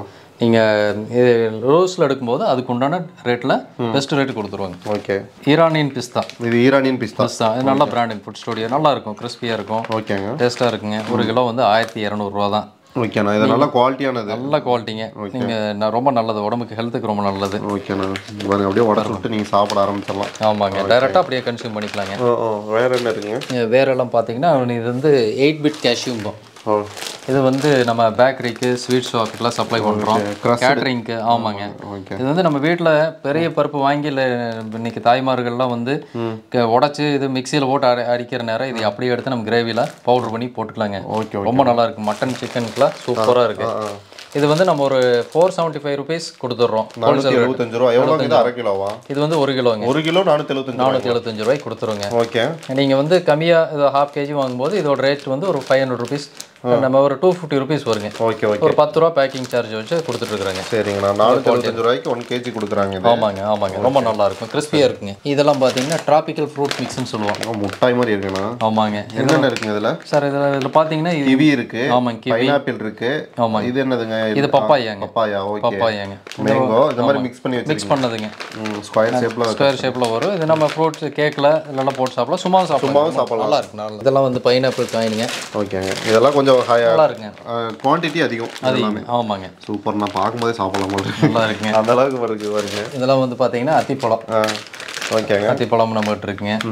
நீங்கள் ரோஸில் எடுக்கும்போது அதுக்கு உண்டான ரேட்டில் பெஸ்ட் ரேட் கொடுத்துருவாங்க ஓகே ஈரானியன் பிஸ்தா இது ஈரானியன் பிஸ்தா பிஸ்தா இது நல்ல பிராண்டிங் ஃபுட் ஸ்டூடியோ நல்லா இருக்கும் கிறிஸ்பியாக இருக்கும் ஓகேங்க டேஸ்ட்டாக இருக்குங்க ஒரு கிலோ வந்து ஆயிரத்தி இரநூறுவா தான் ஓகேண்ணா இது நல்லா குவாலிட்டியானது நல்ல குவாலிட்டிங்க நீங்கள் நான் ரொம்ப நல்லது உடம்புக்கு ஹெல்த்துக்கு ரொம்ப நல்லது ஓகேண்ணா பாருங்க அப்படியே உடச்சு விட்டு நீங்கள் சாப்பிட ஆரம்பிச்சிடலாம் ஆமாங்க டைரெக்டாக அப்படியே கன்சியூம் பண்ணிக்கலாங்க ஓ ஓ வேற என்ன இருக்குங்க வேற எல்லாம் பார்த்தீங்கன்னா இது வந்து எயிட் பிட் கேஷ்யூம்போம் ஓ இது வந்து நம்ம பேக்கரிக்கு ஸ்வீட் ஷாப்புக்கெலாம் சப்ளை பண்ணுறோம் கேட்ரிங்க்கு ஆமாங்க ஓகே இது வந்து நம்ம வீட்டில் பெரிய பருப்பு வாங்கி இல்லை இன்னைக்கு தாய்மார்கள்லாம் வந்து உடச்சி இது மிக்சியில் போட்டு அரை அடிக்கிற நேரம் இது அப்படியே எடுத்து நம்ம கிரேவியில் பவுடர் பண்ணி போட்டுக்கலாங்க ஓகே ரொம்ப நல்லா இருக்கு மட்டன் சிக்கனுக்குலாம் சூப்பராக இருக்கு இது வந்து நம்ம ஒரு ஃபோர் செவன்ட்டி ஃபைவ் ருபீஸ் கொடுத்துட்றோம் நானூற்றி எழுபத்தஞ்சு ரூபா எவ்வளோ இது அரை கிலோவா இது வந்து ஒரு கிலோங்க ஒரு கிலோ நானூற்றி எழுபத்தஞ்சு நானூற்றி எழுபத்தஞ்சு ரூபாய்க்கு கொடுத்துருங்க ஓகே நீங்கள் வந்து கம்மியாக இது ஹாஃப் கேஜி வாங்கும்போது இதோட ரேட் வந்து ஒரு ஃபைவ் ஹண்ட்ரட் ருபீஸ் நம்ம ஒரு டூ ஃபிஃப்டி ருபீஸ் வருங்க ஓகே ஓகே ஒரு பத்து ரூபா பேக்கிங் சார்ஜ் வச்சு கொடுத்துட்ருக்குறேங்க சரிங்கண்ணா நானூற்றி எழுபத்தஞ்சு ரூபாய்க்கு ஒன் கேஜி கொடுக்குறாங்க இது ஆமாங்க ஆமாங்க ரொம்ப நல்லா இருக்கும் கிறிஸ்பியாக இருக்குங்க இதெல்லாம் பார்த்தீங்கன்னா ட்ராபிக்கல் ஃப்ரூட் மிக்ஸ்னு சொல்லுவோம் ஆ, முட்டாய் மாதிரி இருக்குண்ணா ஆமாங்க என்னென்ன இருக்குங்க இதில் சார் இதில் இதில் பார்த்தீங்கன்னா இது கிவி இருக்கு ஆமாங்க கிவி பைனாப்பிள் இருக்கு ஆமாங்க இது என்னதுங்க இது பப்பாயாங்க பப்பாயா ஓகே பப்பாயாங்க மேங்கோ இந்த மாதிரி மிக்ஸ் பண்ணி மிக்ஸ் வச்சிருக்கீங்க பண்ணதுங்க ம் ஸ்கொயர் ஷேப்பில் ஸ்கொயர் ஷேப்பில் வரும் இது நம்ம ஃப்ரூட்ஸ் கேக்கில் இதெல்லாம் போட்டு சாப்பிடலாம் சும்மா சாப்பிடலாம் சும்மாவும் சாப்பிடலாம். நல்லா இருக்கு நல்லா இதெல்லாம் வந்து பைனாப்பிள் காயினுங்க ஓகேங்க இதெல்லாம் கொஞ்சம் ஹையா நல்லா இருக்குங்க குவான்டிட்டி அதிகம் அது எல்லாமே ஆமாங்க சூப்பர் நான் பார்க்கும்போதே சாப்பிடலாம் போல இருக்கு. நல்லா இருக்குங்க அந்த அளவுக்கு வருது வருங்க இதெல்லாம் வந்து பார்த்தீங்கன்னா அத்திப்பழம் ஆ ஓகேங்க அத்திப்பழம் நம்மகிட்ட இருக்குங்க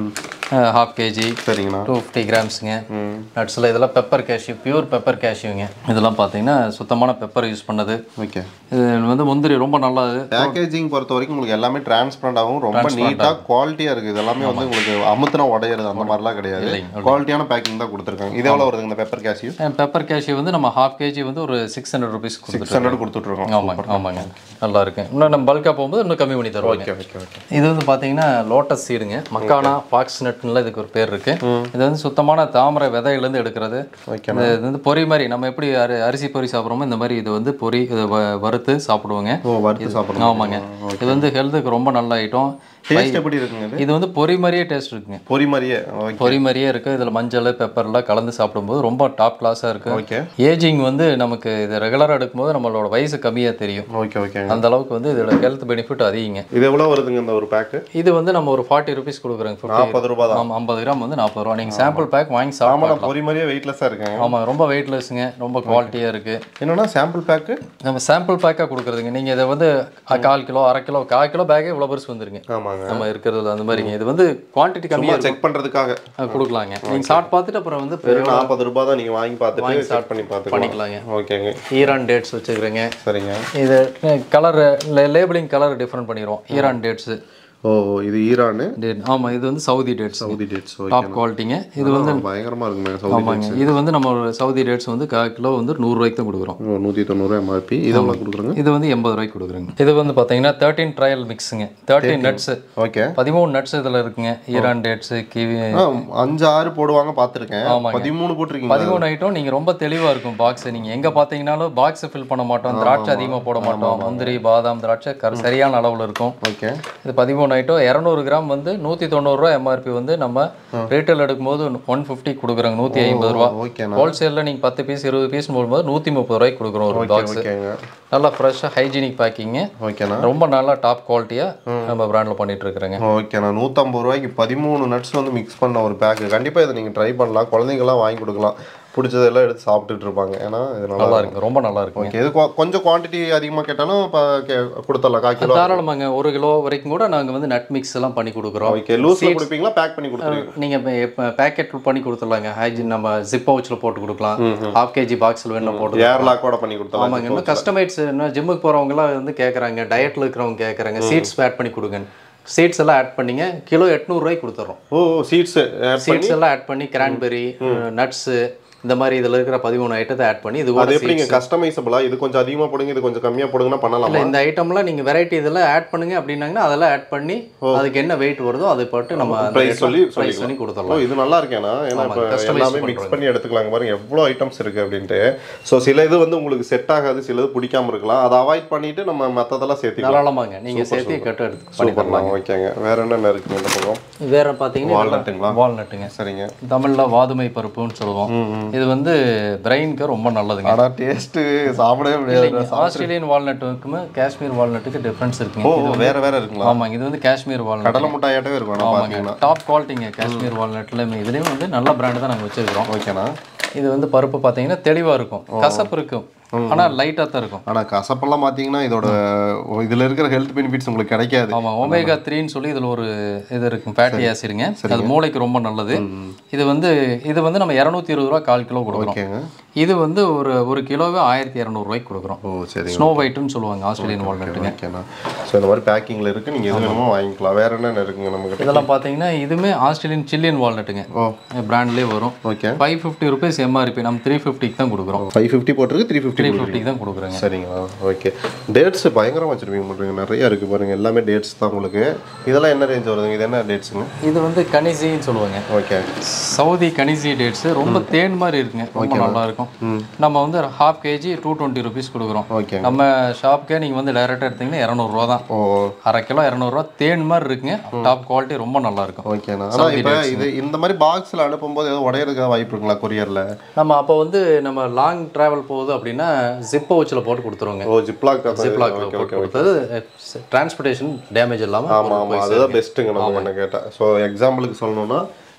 ஹாஃப் கேஜி சரிங்கண்ணா டூ ஃபிஃப்டி கிராம்ஸுங்க நட்ஸில் இதெல்லாம் பெப்பர் கேஷ்யூ பியூர் பெப்பர் கேஷ்யூங்க இதெல்லாம் பார்த்தீங்கன்னா சுத்தமான பெப்பர் யூஸ் பண்ணது ஓகே இது வந்து முந்திரி ரொம்ப நல்லா இது பேக்கேஜிங் பொறுத்த வரைக்கும் உங்களுக்கு எல்லாமே டிரான்ஸ்பரண்டாகவும் ரொம்ப நீட்டாக குவாலிட்டியாக இருக்குது இது எல்லாமே வந்து உங்களுக்கு அமுத்துனா உடையிறது அந்த மாதிரிலாம் கிடையாது குவாலிட்டியான பேக்கிங் தான் கொடுத்துருக்காங்க இது எவ்வளோ வருதுங்க இந்த பெப்பர் கேஷ்யூ பெப்பர் கேஷ்யூ வந்து நம்ம ஹாஃப் கேஜி வந்து ஒரு சிக்ஸ் ஹண்ட்ரட் ருபீஸ் கொடுத்துட்டு சிக்ஸ் ஹண்ட்ரட் கொடுத்துட்ருக்கோம் ஆமாங்க ஆமாங்க நல்லா இருக்கு இன்னும் நம்ம பல்காக போகும்போது இன்னும் கம்மி பண்ணி தருவாங்க ஓகே ஓகே ஓகே இது வந்து பார்த்தீங்கன்னா லோட்டஸ் சீடுங்க மக்கானா பாக்ஸ் நட்ல இதுக்கு ஒரு பேர் இருக்கு இது வந்து சுத்தமான தாமரை விதையிலேருந்து எடுக்கிறது ஓகே இது இது வந்து பொரி மாதிரி நம்ம எப்படி அரி அரிசி பொரி சாப்பிட்றோமோ இந்த மாதிரி இது வந்து பொரி இதை வ- வறுத்து சாப்பிடுவோங்க ஓ வறுத்து சாப்பிட்றோம் ஆமாங்க இது வந்து ஹெல்த்துக்கு ரொம்ப நல்ல ஐட்டம் டேஸ்ட் எப்படி இருக்குங்க இது இது வந்து பொரி மாதிரியே டேஸ்ட் இருக்குங்க பொரி மாதிரியே ஓகே பொரி மாதிரியே இருக்கு இதில் மஞ்சள் பெப்பர்லாம் கலந்து சாப்பிடும்போது ரொம்ப டாப் கிளாஸாக இருக்கு ஓகே ஏஜிங் வந்து நமக்கு இது ரெகுலராக எடுக்கும்போது நம்மளோட வயசு கம்மியாக தெரியும் ஓகே ஓகேங்க அந்த அளவுக்கு வந்து இதோட ஹெல்த் பெனிஃபிட் அதிகங்க இது எவ்வளோ வருதுங்க இந்த ஒரு பேக்கு இது வந்து நம்ம ஒரு ஃபார்ட்டி ருபீஸ் கொடுக்குறோங்க ஃபிஃப்டி நாற்பது ரூபா தான் ஆமாம் ஐம்பது கிராம் வந்து நாற்பது ரூபா நீங்கள் சாம்பிள் பேக் வாங்கி ஆமாம் சாப்பிடலாம் நான் பொரி மாதிரியே வெயிட்லெஸ்ஸாக இருக்கேன் ஆமாம் ரொம்ப வெயிட்லெஸ்ஸுங்க ரொம்ப குவாலிட்டியாக இருக்குது என்னன்னா சாம்பிள் பேக்கு நம்ம சாம்பிள் பேக்காக கொடுக்குறதுங்க நீங்கள் இதை வந்து அ, கால் கிலோ அரை கிலோ கால் கிலோ பேக்கே இவ்வளோ பெருசு வந்துருங்க ஆமாங்க நம்ம இருக்கிறதுல அந்த மாதிரிங்க இது வந்து குவான்டிட்டி சும்மா கம்மியாக செக் பண்ணுறதுக்காக கொடுக்கலாங்க நீங்கள் சாப்பிட்டு பார்த்துட்டு அப்புறம் வந்து பெரிய வெறும் நாற்பது ரூபாய் தான் நீங்கள் வாங்கி பார்த்துட்டு செக் பண்ணி பார்த்துக்கலாம் பண்ணிக்கலாங்க ஓகேங்க ஈரான் டேட்ஸ் வச்சுக்கிறேங்க சரிங்க இது கலர் லேபிளிங் கலர் டிஃப்ரெண்ட் பண்ணிடுவோம் ஈரான் டேட்ஸு ஓ இது ஈரானு ஆமாம் இது வந்து Saudi dates Saudi dates okay top குவாலிட்டிங்க இது வந்து பயங்கரமாக இருக்குங்க சவுதி ஆமாங்க இது வந்து நம்ம ஒரு சவுதி டேட்ஸ் வந்து கால் கிலோ வந்து நூறுரூவாய்க்கு தான் கொடுக்குறோம் ஓ நூற்றி தொண்ணூறு எம்ஆர்பி இது எவ்வளோ கொடுக்குறோங்க இது வந்து எண்பது ரூபாய்க்கு கொடுக்குறோங்க இது வந்து பார்த்தீங்கன்னா தேர்ட்டின் ட்ரையல் மிக்ஸுங்க தேர்ட்டின் நட்ஸு ஓகே பதிமூணு நட்ஸ் இதில் இருக்குங்க ஈரான் டேட்ஸு கிவி ஆ, அஞ்சு ஆறு போடுவாங்க பார்த்துருக்கேன் ஆமாங்க. பதிமூணு போட்டிருக்கீங்க பதிமூணு ஐட்டம் நீங்கள் ரொம்ப தெளிவாக இருக்கும் பாக்ஸ் நீங்கள் எங்கே பார்த்தீங்கனாலும் பாக்ஸ் ஃபில் பண்ண மாட்டோம் திராட்சை அதிகமாக போட மாட்டோம் முந்திரி பாதாம் திராட்சை கரு சரியான அளவில் இருக்கும் ஓகே இது பதிமூணு ஐட்டம் இரநூறு கிராம் வந்து நூற்றி தொண்ணூறுரூவா எம்ஆர்பி வந்து நம்ம ரீட்டைல் எடுக்கும்போது ஒன் ஃபிஃப்டி கொடுக்குறோங்க நூற்றி ஐம்பது ரூபா ஓகேண்ணா ஹோல்சேலில் நீங்கள் பத்து பீஸ் இருபது பீஸ் போடும்போது நூற்றி முப்பது ரூபாய்க்கு கொடுக்குறோம் ஒரு பாக்ஸ் ஓகேங்க நல்லா ஃப்ரெஷ்ஷாக ஹைஜீனிக் பேக்கிங்கு ஓகேண்ணா ரொம்ப நல்லா டாப் குவாலிட்டியாக நம்ம பிராண்டில் பண்ணிட்டு இருக்கிறேங்க ஓகேண்ணா நூற்றம்பது ரூபாய்க்கு பதிமூணு நட்ஸ் வந்து மிக்ஸ் பண்ண ஒரு பேக்கு கண்டிப்பாக இதை நீங்கள் ட்ரை பண்ணலாம் குழந்தைங்கலாம் வாங்கி கொடுக்கலாம் பிடிச்சதெல்லாம் எடுத்து சாப்பிட்டுட்டு இருப்பாங்க ஏன்னா இது நல்லா நல்லா இருக்கு ரொம்ப நல்லா இருக்குங்க ஓகே இது கொ- கொஞ்சம் குவான்டிட்டி அதிகமாக கேட்டாலும் இப்போ கொடுத்துடலாம் கால் கிலோ தாராளமாங்க ஒரு கிலோ வரைக்கும் கூட நாங்கள் வந்து நட் மிக்ஸ் எல்லாம் பண்ணி கொடுக்குறோம் ஓகே லூஸில் கொடுப்பீங்களா பேக் பண்ணி கொடுத்துருவீங்க நீங்கள் இப்போ பேக்கெட் பண்ணி கொடுத்துடலாங்க ஹைஜின் நம்ம ஜிப் பவுச்சில் போட்டு கொடுக்கலாம் ஹாஃப் கேஜி பாக்ஸில் வேணும் போட்டு ஏர் லாக்கோட பண்ணி கொடுத்துடலாம் ஆமாங்க இன்னும் கஸ்டமைட்ஸ் இன்னும் ஜிம்முக்கு போகிறவங்கலாம் வந்து கேட்குறாங்க டயட்டில் இருக்கிறவங்க கேட்குறாங்க சீட்ஸ் ஆட் பண்ணி கொடுங்க சீட்ஸ் எல்லாம் ஆட் பண்ணிங்க கிலோ எட்நூறுரூவாய்க்கு கொடுத்துட்றோம் ஓ சீட்ஸ் ஆட் சீட்ஸ் எல்லாம் ஆட் பண்ணி கிரான்பெரி நட்ஸு இந்த மாதிரி இதில் இருக்கிற பதிமூணு ஐட்டத்தை ஆட் பண்ணி இது அது கூட எப்படிங்க கஸ்டமைசபிளா இது கொஞ்சம் அதிகமாக போடுங்க இது கொஞ்சம் கம்மியாக போடுங்கன்னா பண்ணலாமா இல்லை இந்த ஐட்டம்லாம் நீங்கள் வெரைட்டி இதெல்லாம் ஆட் பண்ணுங்க அப்படின்னாங்கன்னா அதெல்லாம் ஆட் பண்ணி அதுக்கு என்ன வெயிட் வருதோ அதை போட்டு நம்ம Price சொல்லி ப்ரைஸ் பண்ணி ஓ கொடுத்துடலாம் இது நல்லா இருக்கேனா ஏன்னா ஆமா, இப்போ customize எல்லாமே மிக்ஸ் பண்ணி எடுத்துக்கலாங்க பாருங்க எவ்வளோ ஐட்டம்ஸ் இருக்கு அப்படின்ட்டு ஸோ சில இது வந்து உங்களுக்கு செட் ஆகாது சில இது பிடிக்காம இருக்கலாம் அதை அவாய்ட் பண்ணிட்டு நம்ம மற்றதெல்லாம் சேர்த்துக்கலாம் தாராளமாங்க நீங்கள் சேர்த்து கட்டு எடுத்து பண்ணி சூப்பர்ண்ணா ஓகேங்க வேற என்னென்ன இருக்குங்க இந்த பக்கம் வேற பார்த்தீங்கன்னா வால்நட்டுங்களா வால்நட்டுங்க சரிங்க தமிழில் வாதுமை பருப்புன்னு சொல்லுவோம் இது வந்து பிரெயினுக்கு ரொம்ப நல்லதுங்க ஆனா டேஸ்ட் சாப்பிடவே முடியாது இல்லைங்க, ஆஸ்திரேலியன் வால்நட்டுக்குமே காஷ்மீர் வால்நட்டுக்கு டிஃப்ரென்ஸ் இருக்குங்க ஓ வேற வேற இருக்குங்களா ஆமாங்க இது வந்து காஷ்மீர் வால்நட் கடலை முட்டாயாட்டவே இருக்கும் ஆனா ஆமாங்க பார்த்தீங்கன்னா டாப் குவாலிட்டிங்க காஷ்மீர் வால்நட்ல இதுலேயும் வந்து நல்ல பிராண்டு தான் நாங்கள் வச்சிருக்கிறோம் ஓகேண்ணா இது வந்து பருப்பு பார்த்தீங்கன்னா தெளிவாக இருக்கும் கசப்பு இருக்கும் ஆனால் லைட்டாக தான் இருக்கும் ஆனா கசப்பெல்லாம் பார்த்தீங்கன்னா இதோட இதுல இருக்கிற ஹெல்த் பெனிஃபிட்ஸ் உங்களுக்கு கிடைக்காது ஆமாம் ஒமேகா த்ரீன்னு சொல்லி இதில் ஒரு இது இருக்கும் ஃபேட்டி ஆசிடுங்க அது மூளைக்கு ரொம்ப நல்லது இது வந்து இது வந்து நம்ம இரநூத்தி இருபது ரூபா கால் கிலோ கொடுக்குறோம் ஓகேங்க இது வந்து ஒரு ஒரு கிலோவே ஆயிரத்தி இரநூறுவாய்க்கு கொடுக்குறோம் ஓ சரிங்க ஸ்னோ ஒயிட்னு சொல்லுவாங்க ஆஸ்திரேலியன் வால்நட்டுங்க ஓகேண்ணா ஸோ இந்த மாதிரி பேக்கிங்ல இருக்கு நீங்க எது வேணுமோ வாங்கிக்கலாம் வேற என்னென்ன இருக்குங்க நம்ம கிட்ட இதெல்லாம் பார்த்தீங்கன்னா இதுவுமே ஆஸ்திரேலியன் சில்லியன் வால்நட்டுங்க ஓ பிராண்ட்லேயே வரும் okay five fifty rupees MRP நம்ம த்ரீ ஃபிஃப்டிக்கு தான் கொடுக்குறோம் ஃபைவ் ஃபிஃப்டி போட்டிருக்கு த்ரீ ஃபிஃப்டி த்ரீ ஃபிஃப்டிக்கு தான் கொடுக்குறேங்க சரிங்களா ஓகே டேட்ஸ் பயங்கரமா வச்சிருப்பீங்க பண்ணுறீங்க நிறைய இருக்கு பாருங்க எல்லாமே டேட்ஸ் தான் உங்களுக்கு இதெல்லாம் என்ன ரேஞ்ச் வருதுங்க இது என்ன டேட்ஸுங்க இது வந்து கனிசின்னு சொல்லுவாங்க ஓகே சவுதி கனிசி டேட்ஸ் ரொம்ப தேன் மாதிரி இருக்குங்க ரொம்ப நல்லா இருக்கும் நம்ம வந்து half KG two twenty rupees கொடுக்குறோம் ஓகே நம்ம ஷாப்க்கே நீங்கள் வந்து டைரெக்டாக எடுத்தீங்கன்னா இரநூறுவா தான் ஓ அரை கிலோ இரநூறுவா தேன் மாதிரி இருக்குங்க டாப் குவாலிட்டி ரொம்ப நல்லா இருக்கும் ஓகேண்ணா ஆனால் இப்போ இது இந்த மாதிரி பாக்ஸில் அனுப்பும்போது ஏதோ உடையறதுக்காக வாய்ப்பு இருக்குங்களா கொரியரில் நம்ம அப்போ வந்து நம்ம லாங் டிராவல் போகுது அப்படின்னா ஜிப் பவுச்சில் போட்டு கொடுத்துருவோங்க ஓ ஜிப்லாக் ஜிப்லாக்ல ஓகே போட்டு கொடுத்தது டிரான்ஸ்போர்ட்டேஷன் டேமேஜ் இல்லாமல் ஆமாம் ஆமாம் அதுதான் பெஸ்ட்டுங்க நம்ம என்ன கேட்டால் ஸோ எக்ஸாம்பிளுக்கு சொல்லணும்னா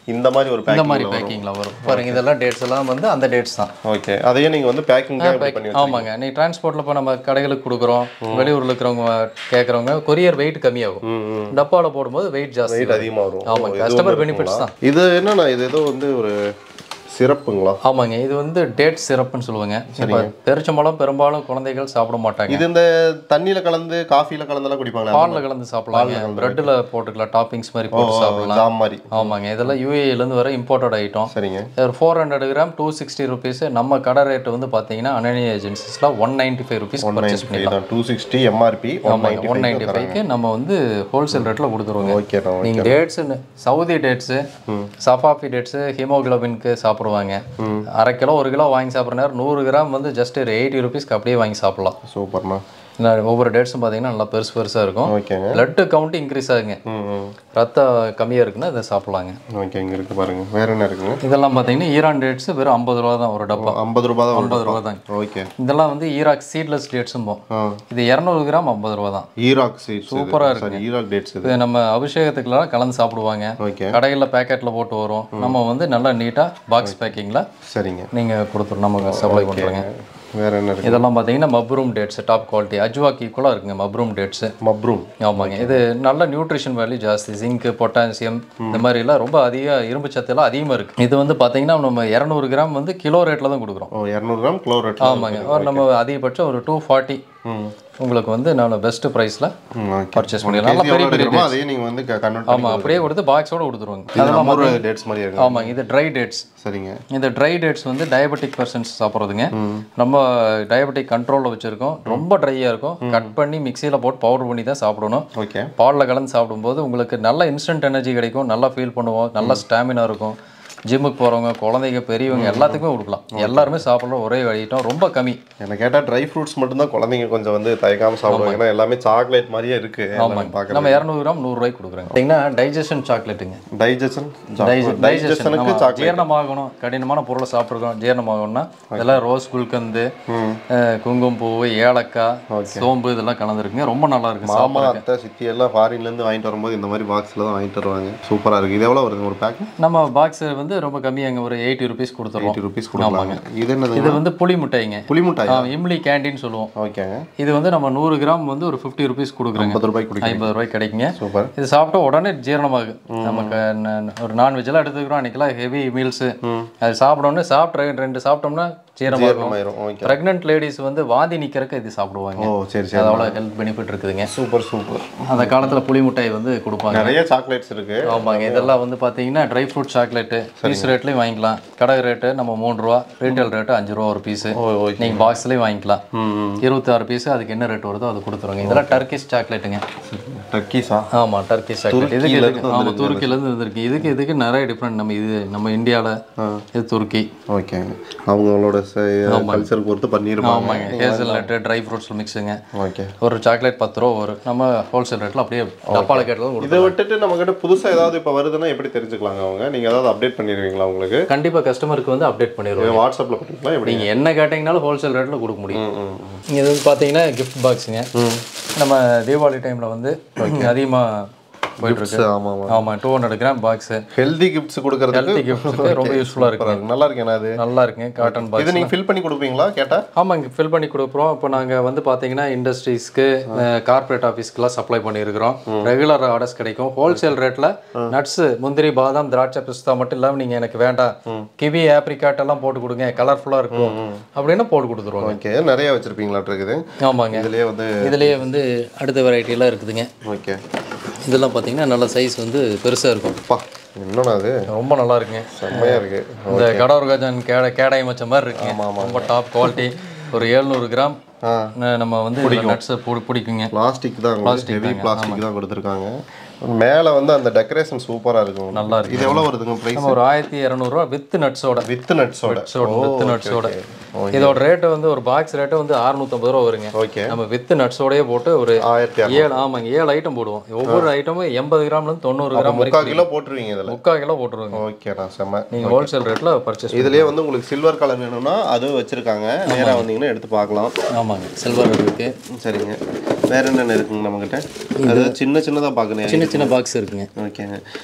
இந்த மாதிரி ஒரு இந்த பேக்கிங் மாதிரி பேக்கிங்கில் வரும் பாருங்க இதெல்லாம் டேட்ஸ் எல்லாம் வந்து அந்த டேட்ஸ் தான் ஓகே அதையே நீங்க வந்து பேக்கிங் பண்ணி ஆமாங்க நீ டிரான்ஸ்போர்ட்டில் இப்போ நம்ம கடைகளுக்கு கொடுக்குறோம் வெளியூரில் இருக்கிறவங்க கேட்குறவங்க கொரியர் வெயிட் கம்மியாகும் டப்பாவில் போடும்போது வெயிட் ஜாஸ்தி வெயிட் அதிகமா வரும் ஆமாங்க கஸ்டமர் பெனிஃபிட்ஸ் தான் இது என்னண்ணா இது ஏதோ வந்து ஒரு சிறப்புங்களா ஆமாங்க இது வந்து டேட் சிறப்புன்னு சொல்லுவாங்க இப்போ பெருச்சம்பழம் பெரும்பாலும் குழந்தைகள் சாப்பிட மாட்டாங்க இது இந்த தண்ணியில கலந்து காஃபில கலந்தெல்லாம் குடிப்பாங்களா பாலில் கலந்து சாப்பிடலாங்க ப்ரெட்டில் போட்டுக்கலாம் டாப்பிங்ஸ் மாதிரி போட்டு சாப்பிடலாம் ஜாம் மாதிரி ஆமாங்க இதெல்லாம் யூஏலேருந்து வர இம்போர்ட்டட் ஐட்டம் சரிங்க ஒரு four hundred gram two sixty rupees நம்ம கடை ரேட் வந்து பார்த்தீங்கன்னா அனனி ஏஜென்சிஸில் one ninety five rupees purchase பண்ணிக்கலாம் டூ சிக்ஸ்டி எம்ஆர்பி ஒன் ஆமாங்க ஒன் நைன்ட்டி ஃபைவ்க்கு நம்ம வந்து ஹோல்சேல் ரேட்டில் கொடுத்துருவோங்க ஓகேண்ணா நீங்கள் dates Saudi dates Safawi dates ஹீமோகுளோபின்க்கு சாப்பிடுவாங்க அரை கிலோ ஒரு கிலோ வாங்கி சாப்பிட்ற நேரம் நூறு கிராம் வந்து ஜஸ்ட் ஒரு எயிட்டி ருபீஸ்க்கு அப்படியே வாங்கி சாப்பிடலாம் சூப்பர்ண்ணா இந்த ஒவ்வொரு டேட்ஸும் பார்த்தீங்கன்னா நல்லா பெருசு பெருசாக இருக்கும் ஓகேங்க பிளட் கவுண்ட் இன்க்ரீஸ் ஆகுங்க ம் ம் ரத்தம் கம்மியாக இருக்குன்னா இதை சாப்பிடலாங்க ஓகே இங்க இருக்கு பாருங்க வேற என்ன இருக்குங்க இதெல்லாம் பார்த்தீங்கன்னா ஈரான் டேட்ஸ் வெறும் ஐம்பது ரூபா தான் ஒரு டப்பா ஐம்பது ரூபாய் தான் ஐம்பது ரூபா தாங்க ஓகே இதெல்லாம் வந்து ஈராக் சீட்லெஸ் டேட்ஸும் போம் ஆ இது இரநூறு கிராம் ஐம்பது ரூபா தான் ஈராக் சீட்ஸ் சூப்பரா சாரி ஈராக் டேட்ஸ் இது இது நம்ம அபிஷேகத்துக்குலாம் கலந்து சாப்பிடுவாங்க ஓகே கடைகளில் பேக்கெட்டில் போட்டு வரும் நம்ம வந்து நல்லா நீட்டாக பாக்ஸ் பேக்கிங்கில் சரிங்க நீங்கள் கொடுத்துரும் நமக்கு சப்ளை பண்ணுறோங்க வேற என்ன இருக்கு இதெல்லாம் பார்த்தீங்கன்னா மப்ரூம் டேட்ஸ் டாப் குவாலிட்டி அஜ்வாக்கு ஈக்குவலாக இருக்குங்க மப்ரூம் டேட்ஸு மப்ரூம் ஆமாங்க இது நல்ல நியூட்ரிஷன் வேல்யூ ஜாஸ்தி ஜிங்க் பொட்டாசியம் இந்த மாதிரிலாம் ரொம்ப அதிக இரும்பு சத்தெல்லாம் அதிகமாக இருக்குது இது வந்து பார்த்தீங்கன்னா நம்ம இரநூறு கிராம் வந்து கிலோ ரேட்டில் தான் கொடுக்குறோம் ஓ இரநூறு கிராம் கிலோ ரேட் ஆமாங்க ஒரு நம்ம அதிகபட்சம் ஒரு டூ ஃபார்ட்டி ம் உங்களுக்கு வந்து நல்ல பெஸ்ட் ப்ரைஸில் ம் ஓகே பர்ச்சேஸ் பண்ணிடலாம் நல்லா பெரிய பெரிய எடுக்கிறோமோ அதையே நீங்க வந்து கன்வெர்ட் ஆமாம் அப்படியே கொடுத்து பாக்ஸோட கொடுத்துருவாங்க இது நம்ம ஒரு டேட்ஸ் மாதிரி இருக்கு ஆமாங்க இது ட்ரை டேட்ஸ் சரிங்க இந்த ட்ரை டேட்ஸ் வந்து டயபெட்டிக் பர்சன்ஸ் சாப்பிட்றதுங்க நம்ம டயபெட்டிக் கண்ட்ரோலில் வச்சுருக்கோம் ரொம்ப ட்ரையாக இருக்கும் கட் பண்ணி மிக்சியில் போட்டு பவுடர் பண்ணி தான் சாப்பிடணும் ஓகே பாலில் கலந்து சாப்பிடும்போது உங்களுக்கு நல்ல இன்ஸ்டன்ட் எனர்ஜி கிடைக்கும் நல்லா ஃபீல் பண்ணுவோம் நல்ல ஸ்டாமினா இருக்கும் ஜிம்முக்கு போகிறவங்க குழந்தைங்க பெரியவங்க எல்லாத்துக்குமே கொடுக்கலாம் எல்லாருமே சாப்பிட்ற ஒரே ஐட்டம் ரொம்ப கம்மி என்ன கேட்டா ட்ரை ஃப்ரூட்ஸ் மட்டும்தான் குழந்தைங்க கொஞ்சம் வந்து தயக்காம சாப்பிடுவாங்க ஏன்னா எல்லாமே சாக்லேட் மாதிரியே இருக்கு எல்லாமே பார்க்கறது நம்ம இரநூறு கிராம் நூறுரூவாய்க்கு கொடுக்குறோங்க பார்த்தீங்கன்னா டைஜஷன் சாக்லேட்டுங்க டைஜஷன் டைஜஷனுக்கு டைஜஷனுக்கு சாக்லேட் ஜீரணமாகணும் கடினமான பொருளை சாப்பிட்ருக்கோம் ஜீரணமாகணும்னா இதெல்லாம் ரோஸ் குல்கந்து அஹ், குங்குமப்பூ ஏலக்காய் சோம்பு இதெல்லாம் கலந்துருக்குங்க ரொம்ப நல்லா இருக்கு மாமா சாப்பிட்றதுக்கு அத்தை சித்தி எல்லாம் ஃபாரின்ல இருந்து வாங்கிட்டு வரும்போது இந்த மாதிரி பாக்ஸ்ல தான் வாங்கிட்டு வருவாங்க சூப்பரா இருக்கு இது எவ்வளவு வருது ஒரு பேக் நம்ம பாக்ஸ் வந்து ரொம்ப கம்மியாங்க ஒரு எயிட்டி ருபீஸ் கொடுத்துருவோம் எயிட்டி ருபீஸ் கொடுக்கலாங்க இது என்னது இது வந்து புளி மிட்டாய்ங்க புளி மிட்டாய் ஆ, இம்லி கேண்டீன் சொல்லுவோம் ஓகேங்க இது வந்து நம்ம நூறு கிராம் வந்து ஒரு ஃபிஃப்டி ருபீஸ் கொடுக்குறோங்க ஐம்பது ரூபாய்க்கு குடிக்கும் ஐம்பது ரூபாய் கிடைக்குங்க சூப்பர் இது சாப்பிட்டா உடனே ஜீரணமாகும் நமக்கு ந- ஒரு நான்வெஜ்லாம் எடுத்துக்கிறோம் அன்றைக்கெல்லாம் ஹெவி மீல்ஸு அது சாப்பிடணுன்னு சாப்பிட்டு ரெண்டு- ரெண்டு சாப்பிட்டோம்னா ஜீரணமாகும் ஆயிரும் ஓகே ப்ரெக்னென்ட் லேடிஸ் வந்து வாந்தி நிற்கிறக்கு இது சாப்பிடுவாங்க ஓ சரி சரி அது அவ்வளோ ஹெல்த் பெனிஃபிட் இருக்குதுங்க சூப்பர் சூப்பர் அந்த காலத்தில் புளி மிட்டாய் வந்து கொடுப்பாங்க நிறைய சாக்லேட்ஸ் இருக்கு ஆமாங்க இதெல்லாம் வந்து பார்த்தீங்கன்னா ட்ரை ஃப்ரூட் சாக்லேட்டு பீஸ் ரேட்லேயும் வாங்கிக்கலாம் கடை ரேட்டு நம்ம மூணு ரூபா ரீட்டைல் ரேட்டு அஞ்சு ரூபா ஒரு பீஸு ஓ ஓகே நீங்கள் பாக்ஸ்லேயும் வாங்கிக்கலாம் ம் ம் இருபத்தாறு பீஸ் அதுக்கு என்ன ரேட் வருதோ அது கொடுத்துருவாங்க இதெல்லாம் டர்க்கிஷ் சாக்லேட்டுங்க டர்க்கீஸா ஆமாம் டர்க்கிஷ் சாக்லேட் இதுக்கு இதுக்கு ஆமாம் துருக்கிலேருந்து இருந்திருக்கு இதுக்கு இதுக்கு நிறைய டிஃப்ரெண்ட் நம்ம இது நம்ம இந்தியாவில் இது துருக்கி ஓகே அவங்களோட கல்ச்சர் பொறுத்து பண்ணிருப்பாங்க ஆமாங்க ஹேசல் நட்டு ட்ரை ஃப்ரூட்ஸ் மிக்ஸுங்க ஓகே ஒரு சாக்லேட் பத்து ரூபா வரும் நம்ம ஹோல்சேல் ரேட்டில் அப்படியே டப்பால கேட்டாலும் கொடுப்போம் இதை விட்டுட்டு நம்ம கிட்ட புதுசா ஏதாவது இப்ப வருதுன்னா எப்படி தெரிஞ்சுக்கலாங்க அவங்க நீங்க ஏதாவது அப்டேட் பண்ணிடுவீங்களா உங்களுக்கு கண்டிப்பாக கஸ்டமருக்கு வந்து அப்டேட் பண்ணிடுவோம் வாட்ஸ்அப்ல பண்ணுறீங்களா எப்படி நீங்கள் என்ன கேட்டிங்கனாலும் ஹோல்சேல் ரேட்டில் கொடுக்க முடியும் ம், ம், ம். இது வந்து பார்த்தீங்கன்னா கிஃப்ட் பாக்ஸுங்க நம்ம தீபாவளி டைமில் வந்து அதிகமாக போயிட்டுருக்கு ஆமா ஆமா ஆமாம் two hundred gram box healthy gifts கொடுக்கறதுக்கு ஹெல்த்தி கிஃப்ட்ஸுக்கு ரொம்ப யூஸ்ஃபுல்லாக சூப்பரா இருக்குங்க இருக்கு. நல்லா இருக்கு அது நல்லா இருக்குங்க காட்டன் பாக்ஸ் இது நீங்க ஃபில் பண்ணி கொடுப்பீங்களா கேட்டா ஆமாங்க ஃபில் பண்ணி கொடுக்குறோம் இப்போ நாங்கள் வந்து பார்த்தீங்கன்னா இண்டஸ்ட்ரீஸ்க்கு கார்ப்பரேட் ஆஃபீஸ்க்குலாம் சப்ளை பண்ணியிருக்கிறோம் ரெகுலர் ஆர்டர்ஸ் கிடைக்கும் ஹோல்சேல் ரேட்டில் நட்ஸு முந்திரி பாதாம் திராட்சை பிஸ்தா மட்டும் இல்லாமல் நீங்கள் எனக்கு வேண்டாம் கிவி ஆப்ரிகாட் எல்லாம் போட்டு கொடுங்க கலர்ஃபுல்லாக இருக்கும் அப்படின்னு போட்டு கொடுத்துருவாங்க ஓகே நிறைய வச்சிருப்பீங்களா இருக்குது ஆமாங்க இதுலயே வந்து இதுலேயே வந்து அடுத்த வெரைட்டிலாம் இருக்குதுங்க ஓகே இதெல்லாம் பார்த்தீங்கன்னா நல்ல சைஸ் வந்து பெருசாக இருக்கும் அப்பா என்னண்ணா அது ரொம்ப நல்லா இருக்குங்க செம்மையா இருக்கு இந்த கடவுர் கஜான் கேடை கேடாய் மச்ச மாதிரி இருக்குங்க ரொம்ப டாப் குவாலிட்டி ஒரு எழுநூறு கிராம் ஆ. ந- நம்ம வந்து நட்ஸை பிடிக்குங்க பிளாஸ்டிக் தான் ஹெவி பிளாஸ்டிக் தான் கொடுத்துருக்காங்க மேல வந்து அந்த டெக்கரேஷன் சூப்பரா இருக்கும் நல்லா இருக்கு இது எவ்வளவு வருதுங்க பிரைஸ் நம்ம ஒரு ஆயிரத்தி இரநூறுவா வித் நட்ஸோட வித் நட்ஸோட வித் நட்ஸோட இதோட ரேட்டு வந்து ஒரு பாக்ஸ் ரேட்டு வந்து அறுநூத்தம்பது ரூபா வருங்க ஓகே நம்ம வித் நட்ஸோடயே போட்டு ஒரு ஆயிரத்தி ஏழு ஆமாங்க ஏழு ஐட்டம் போடுவோம் ஒவ்வொரு ஐட்டமும் எண்பது கிராம்ல இருந்து தொண்ணூறு கிராம் முக்கால் வரைக்கும் கிலோ போட்டுருவீங்க இதுல முக்கால் கிலோ போட்டுருவாங்க ஓகேண்ணா செம்ம நீங்க ஹோல்சேல் ரேட்ல பர்ச்சேஸ் இதுலயே வந்து உங்களுக்கு சில்வர் கலர் வேணும்னா அதுவும் வச்சிருக்காங்க நேரா வந்தீங்கன்னா எடுத்து பார்க்கலாம் ஆமாங்க சில்வர் இருக்கு சரிங்க வேற என்னென்ன இருக்குங்க நம்மகிட்ட அது சின்ன சின்னதா பார்க்கணும் சின்ன சின்ன பாக்ஸ் இருக்குங்க ஓகேங்க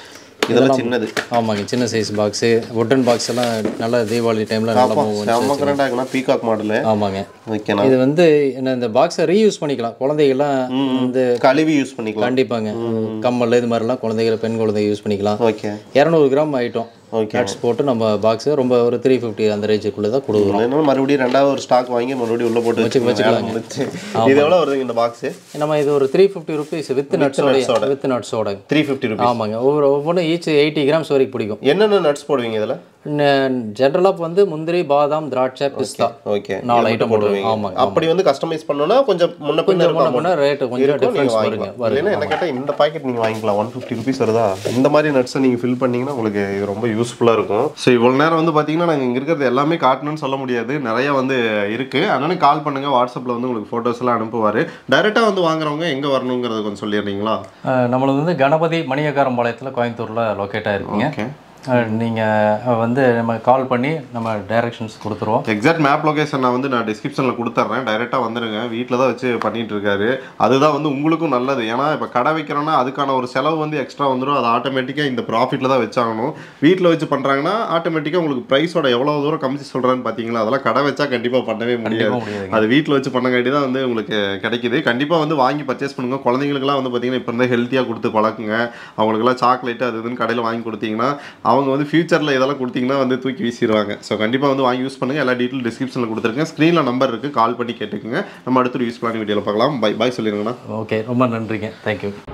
இதெல்லாம் சின்னது ஆமாங்க சின்ன சைஸ் பாக்ஸு உட்டன் பாக்ஸ் எல்லாம் நல்லா தீபாவளி டைமில் நல்லா அப்பா போகும் செம்ம கரண்டாக இருக்குன்னா பீகாக் மாடலு ஆமாங்க ஓகேண்ணா இது வந்து என்ன இந்த பாக்ஸை ரீயூஸ் பண்ணிக்கலாம் குழந்தைகள்லாம் வந்து கழுவி யூஸ் பண்ணிக்கலாம் கண்டிப்பாங்க கம்மல் இது மாதிரிலாம் குழந்தைகள் பெண் குழந்தைங்க யூஸ் பண்ணிக்கலாம் ஓகே இரநூறு கிராம் ஐட்டம் ஓகே நட்ஸ் போட்டு நம்ம பாக்ஸு ரொம்ப ஒரு த்ரீ ஃபிஃப்டி அந்த ரேஞ்சுக்குள்ளே தான் கொடுக்குறோம் என்னன்னா மறுபடியும் ரெண்டாவது ஒரு ஸ்டாக் வாங்கி மறுபடியும் உள்ள போட்டு வச்சு வச்சுக்கலாங்க. இது எவ்வளோ வருதுங்க இந்த பாக்ஸ் நம்ம இது ஒரு த்ரீ ஃபிஃப்டி ருபீஸ் வித் நட்ஸோட வித் நட்ஸோட த்ரீ ஃபிஃப்டி ருபீஸ் ஆமாங்க ஒவ்வொரு ஒவ்வொன்றும் ஈச் எயிட்டி கிராம்ஸ் வரைக்கும் பிடிக்கும் என்னென்ன நட்ஸ் போடுவீங்க இதில் ஜென்ரலாக வந்து முந்திரி பாதாம் திராட்சை பிஸ்தா ஓகே நாலு ஐட்டம் போடுவீங்க ஆமாங்க அப்படி வந்து கஸ்டமைஸ் பண்ணோம்னா கொஞ்சம் முன்ன பின்ன இருக்கும் amount. முன்ன ரேட்டு கொஞ்சம் இருக்கும் டிஃப்ரென்ஸ் நீங்கள் வருங்க வாங்கிக்கலாம் இல்லைன்னா என்ன கேட்டால் இந்த பாக்கெட் நீங்கள் வாங்கிக்கலாம் ஒன் ஃபிஃப்டி ருபீஸ் வருதா இந்த மாதிரி நட்ஸை நீங்கள் ஃபில் பண்ணீங்கன்னா உங்களுக்கு இது ரொம்ப யூஸ்ஃபுல்லாக இருக்கும் ஸோ இவ்வளோ நேரம் வந்து பார்த்தீங்கன்னா நாங்கள் இங்கே இருக்கிறது எல்லாமே காட்டணும்னு சொல்ல முடியாது நிறைய வந்து இருக்குது அதனால கால் பண்ணுங்க வாட்ஸ்அப்பில் வந்து உங்களுக்கு ஃபோட்டோஸ் எல்லாம் அனுப்புவார் டைரெக்டாக வந்து வாங்குறவங்க எங்கே வரணுங்கிறத கொஞ்சம் சொல்லிடுறீங்களா அஹ் நம்மளது வந்து கணபதி மணியக்காரம்பாளையத்தில் கோயம்புத்தூரில் லொக்கேட் ஆயிருக்குங்க ஓகே நீங்கள் வந்து நம்ம கால் பண்ணி நம்ம டைரக்ஷன்ஸ் கொடுத்துருவோம் எக்ஸாக்ட் மேப் லொகேஷன் நான் வந்து நான் டிஸ்கிரிப்ஷனில் கொடுத்துட்றேன் டைரெக்டாக வந்துடுங்க வீட்டில் தான் வச்சு பண்ணிட்டு இருக்காரு அதுதான் வந்து உங்களுக்கும் நல்லது ஏன்னா இப்போ கடை வைக்கிறோன்னா அதுக்கான ஒரு செலவு வந்து எக்ஸ்ட்ரா வந்துடும் அது ஆட்டோமேட்டிக்காக இந்த ப்ராஃபிட்டில் தான் வச்சாகணும் வீட்டில் வச்சு பண்ணுறாங்கன்னா ஆட்டோமேட்டிக்காக உங்களுக்கு ப்ரைஸோட எவ்வளோ தூரம் கமிச்சு சொல்கிறேன்னு பார்த்தீங்களா அதெல்லாம் கடை வச்சா கண்டிப்பாக பண்ணவே முடியாது முடியாதுங்க. அது வீட்டில் வச்சு பண்ணங்காட்டி தான் வந்து உங்களுக்கு கிடைக்குது கண்டிப்பாக வந்து வாங்கி பர்ச்சேஸ் பண்ணுங்க குழந்தைங்களுக்குலாம் வந்து பார்த்தீங்கன்னா இப்போ இருந்தே ஹெல்த்தியாக கொடுத்து பழக்குங்க அவங்களுக்குலாம் சாக்லேட் அது இதுன்னு கடையில் வாங்கி கொடுத்தீங்கன்னா அவங்க வந்து ஃபியூச்சரில் இதெல்லாம் கொடுத்தீங்கன்னா வந்து தூக்கி வீசிடுவாங்க ஸோ கண்டிப்பாக வந்து வாங்கி யூஸ் பண்ணுங்க எல்லா டீட்டெயில் டிஸ்கிரிப்ஷனில் கொடுத்துருக்கேன் ஸ்க்ரீனில் நம்பர் இருக்குது கால் பண்ணி கேட்டுக்குங்க நம்ம அடுத்த யூஸ் பண்ணி வீடியோவில் பார்க்கலாம் பை பாய் சொல்லிடுங்கண்ணா ஓகே ரொம்ப நன்றிங்க தேங்க்யூ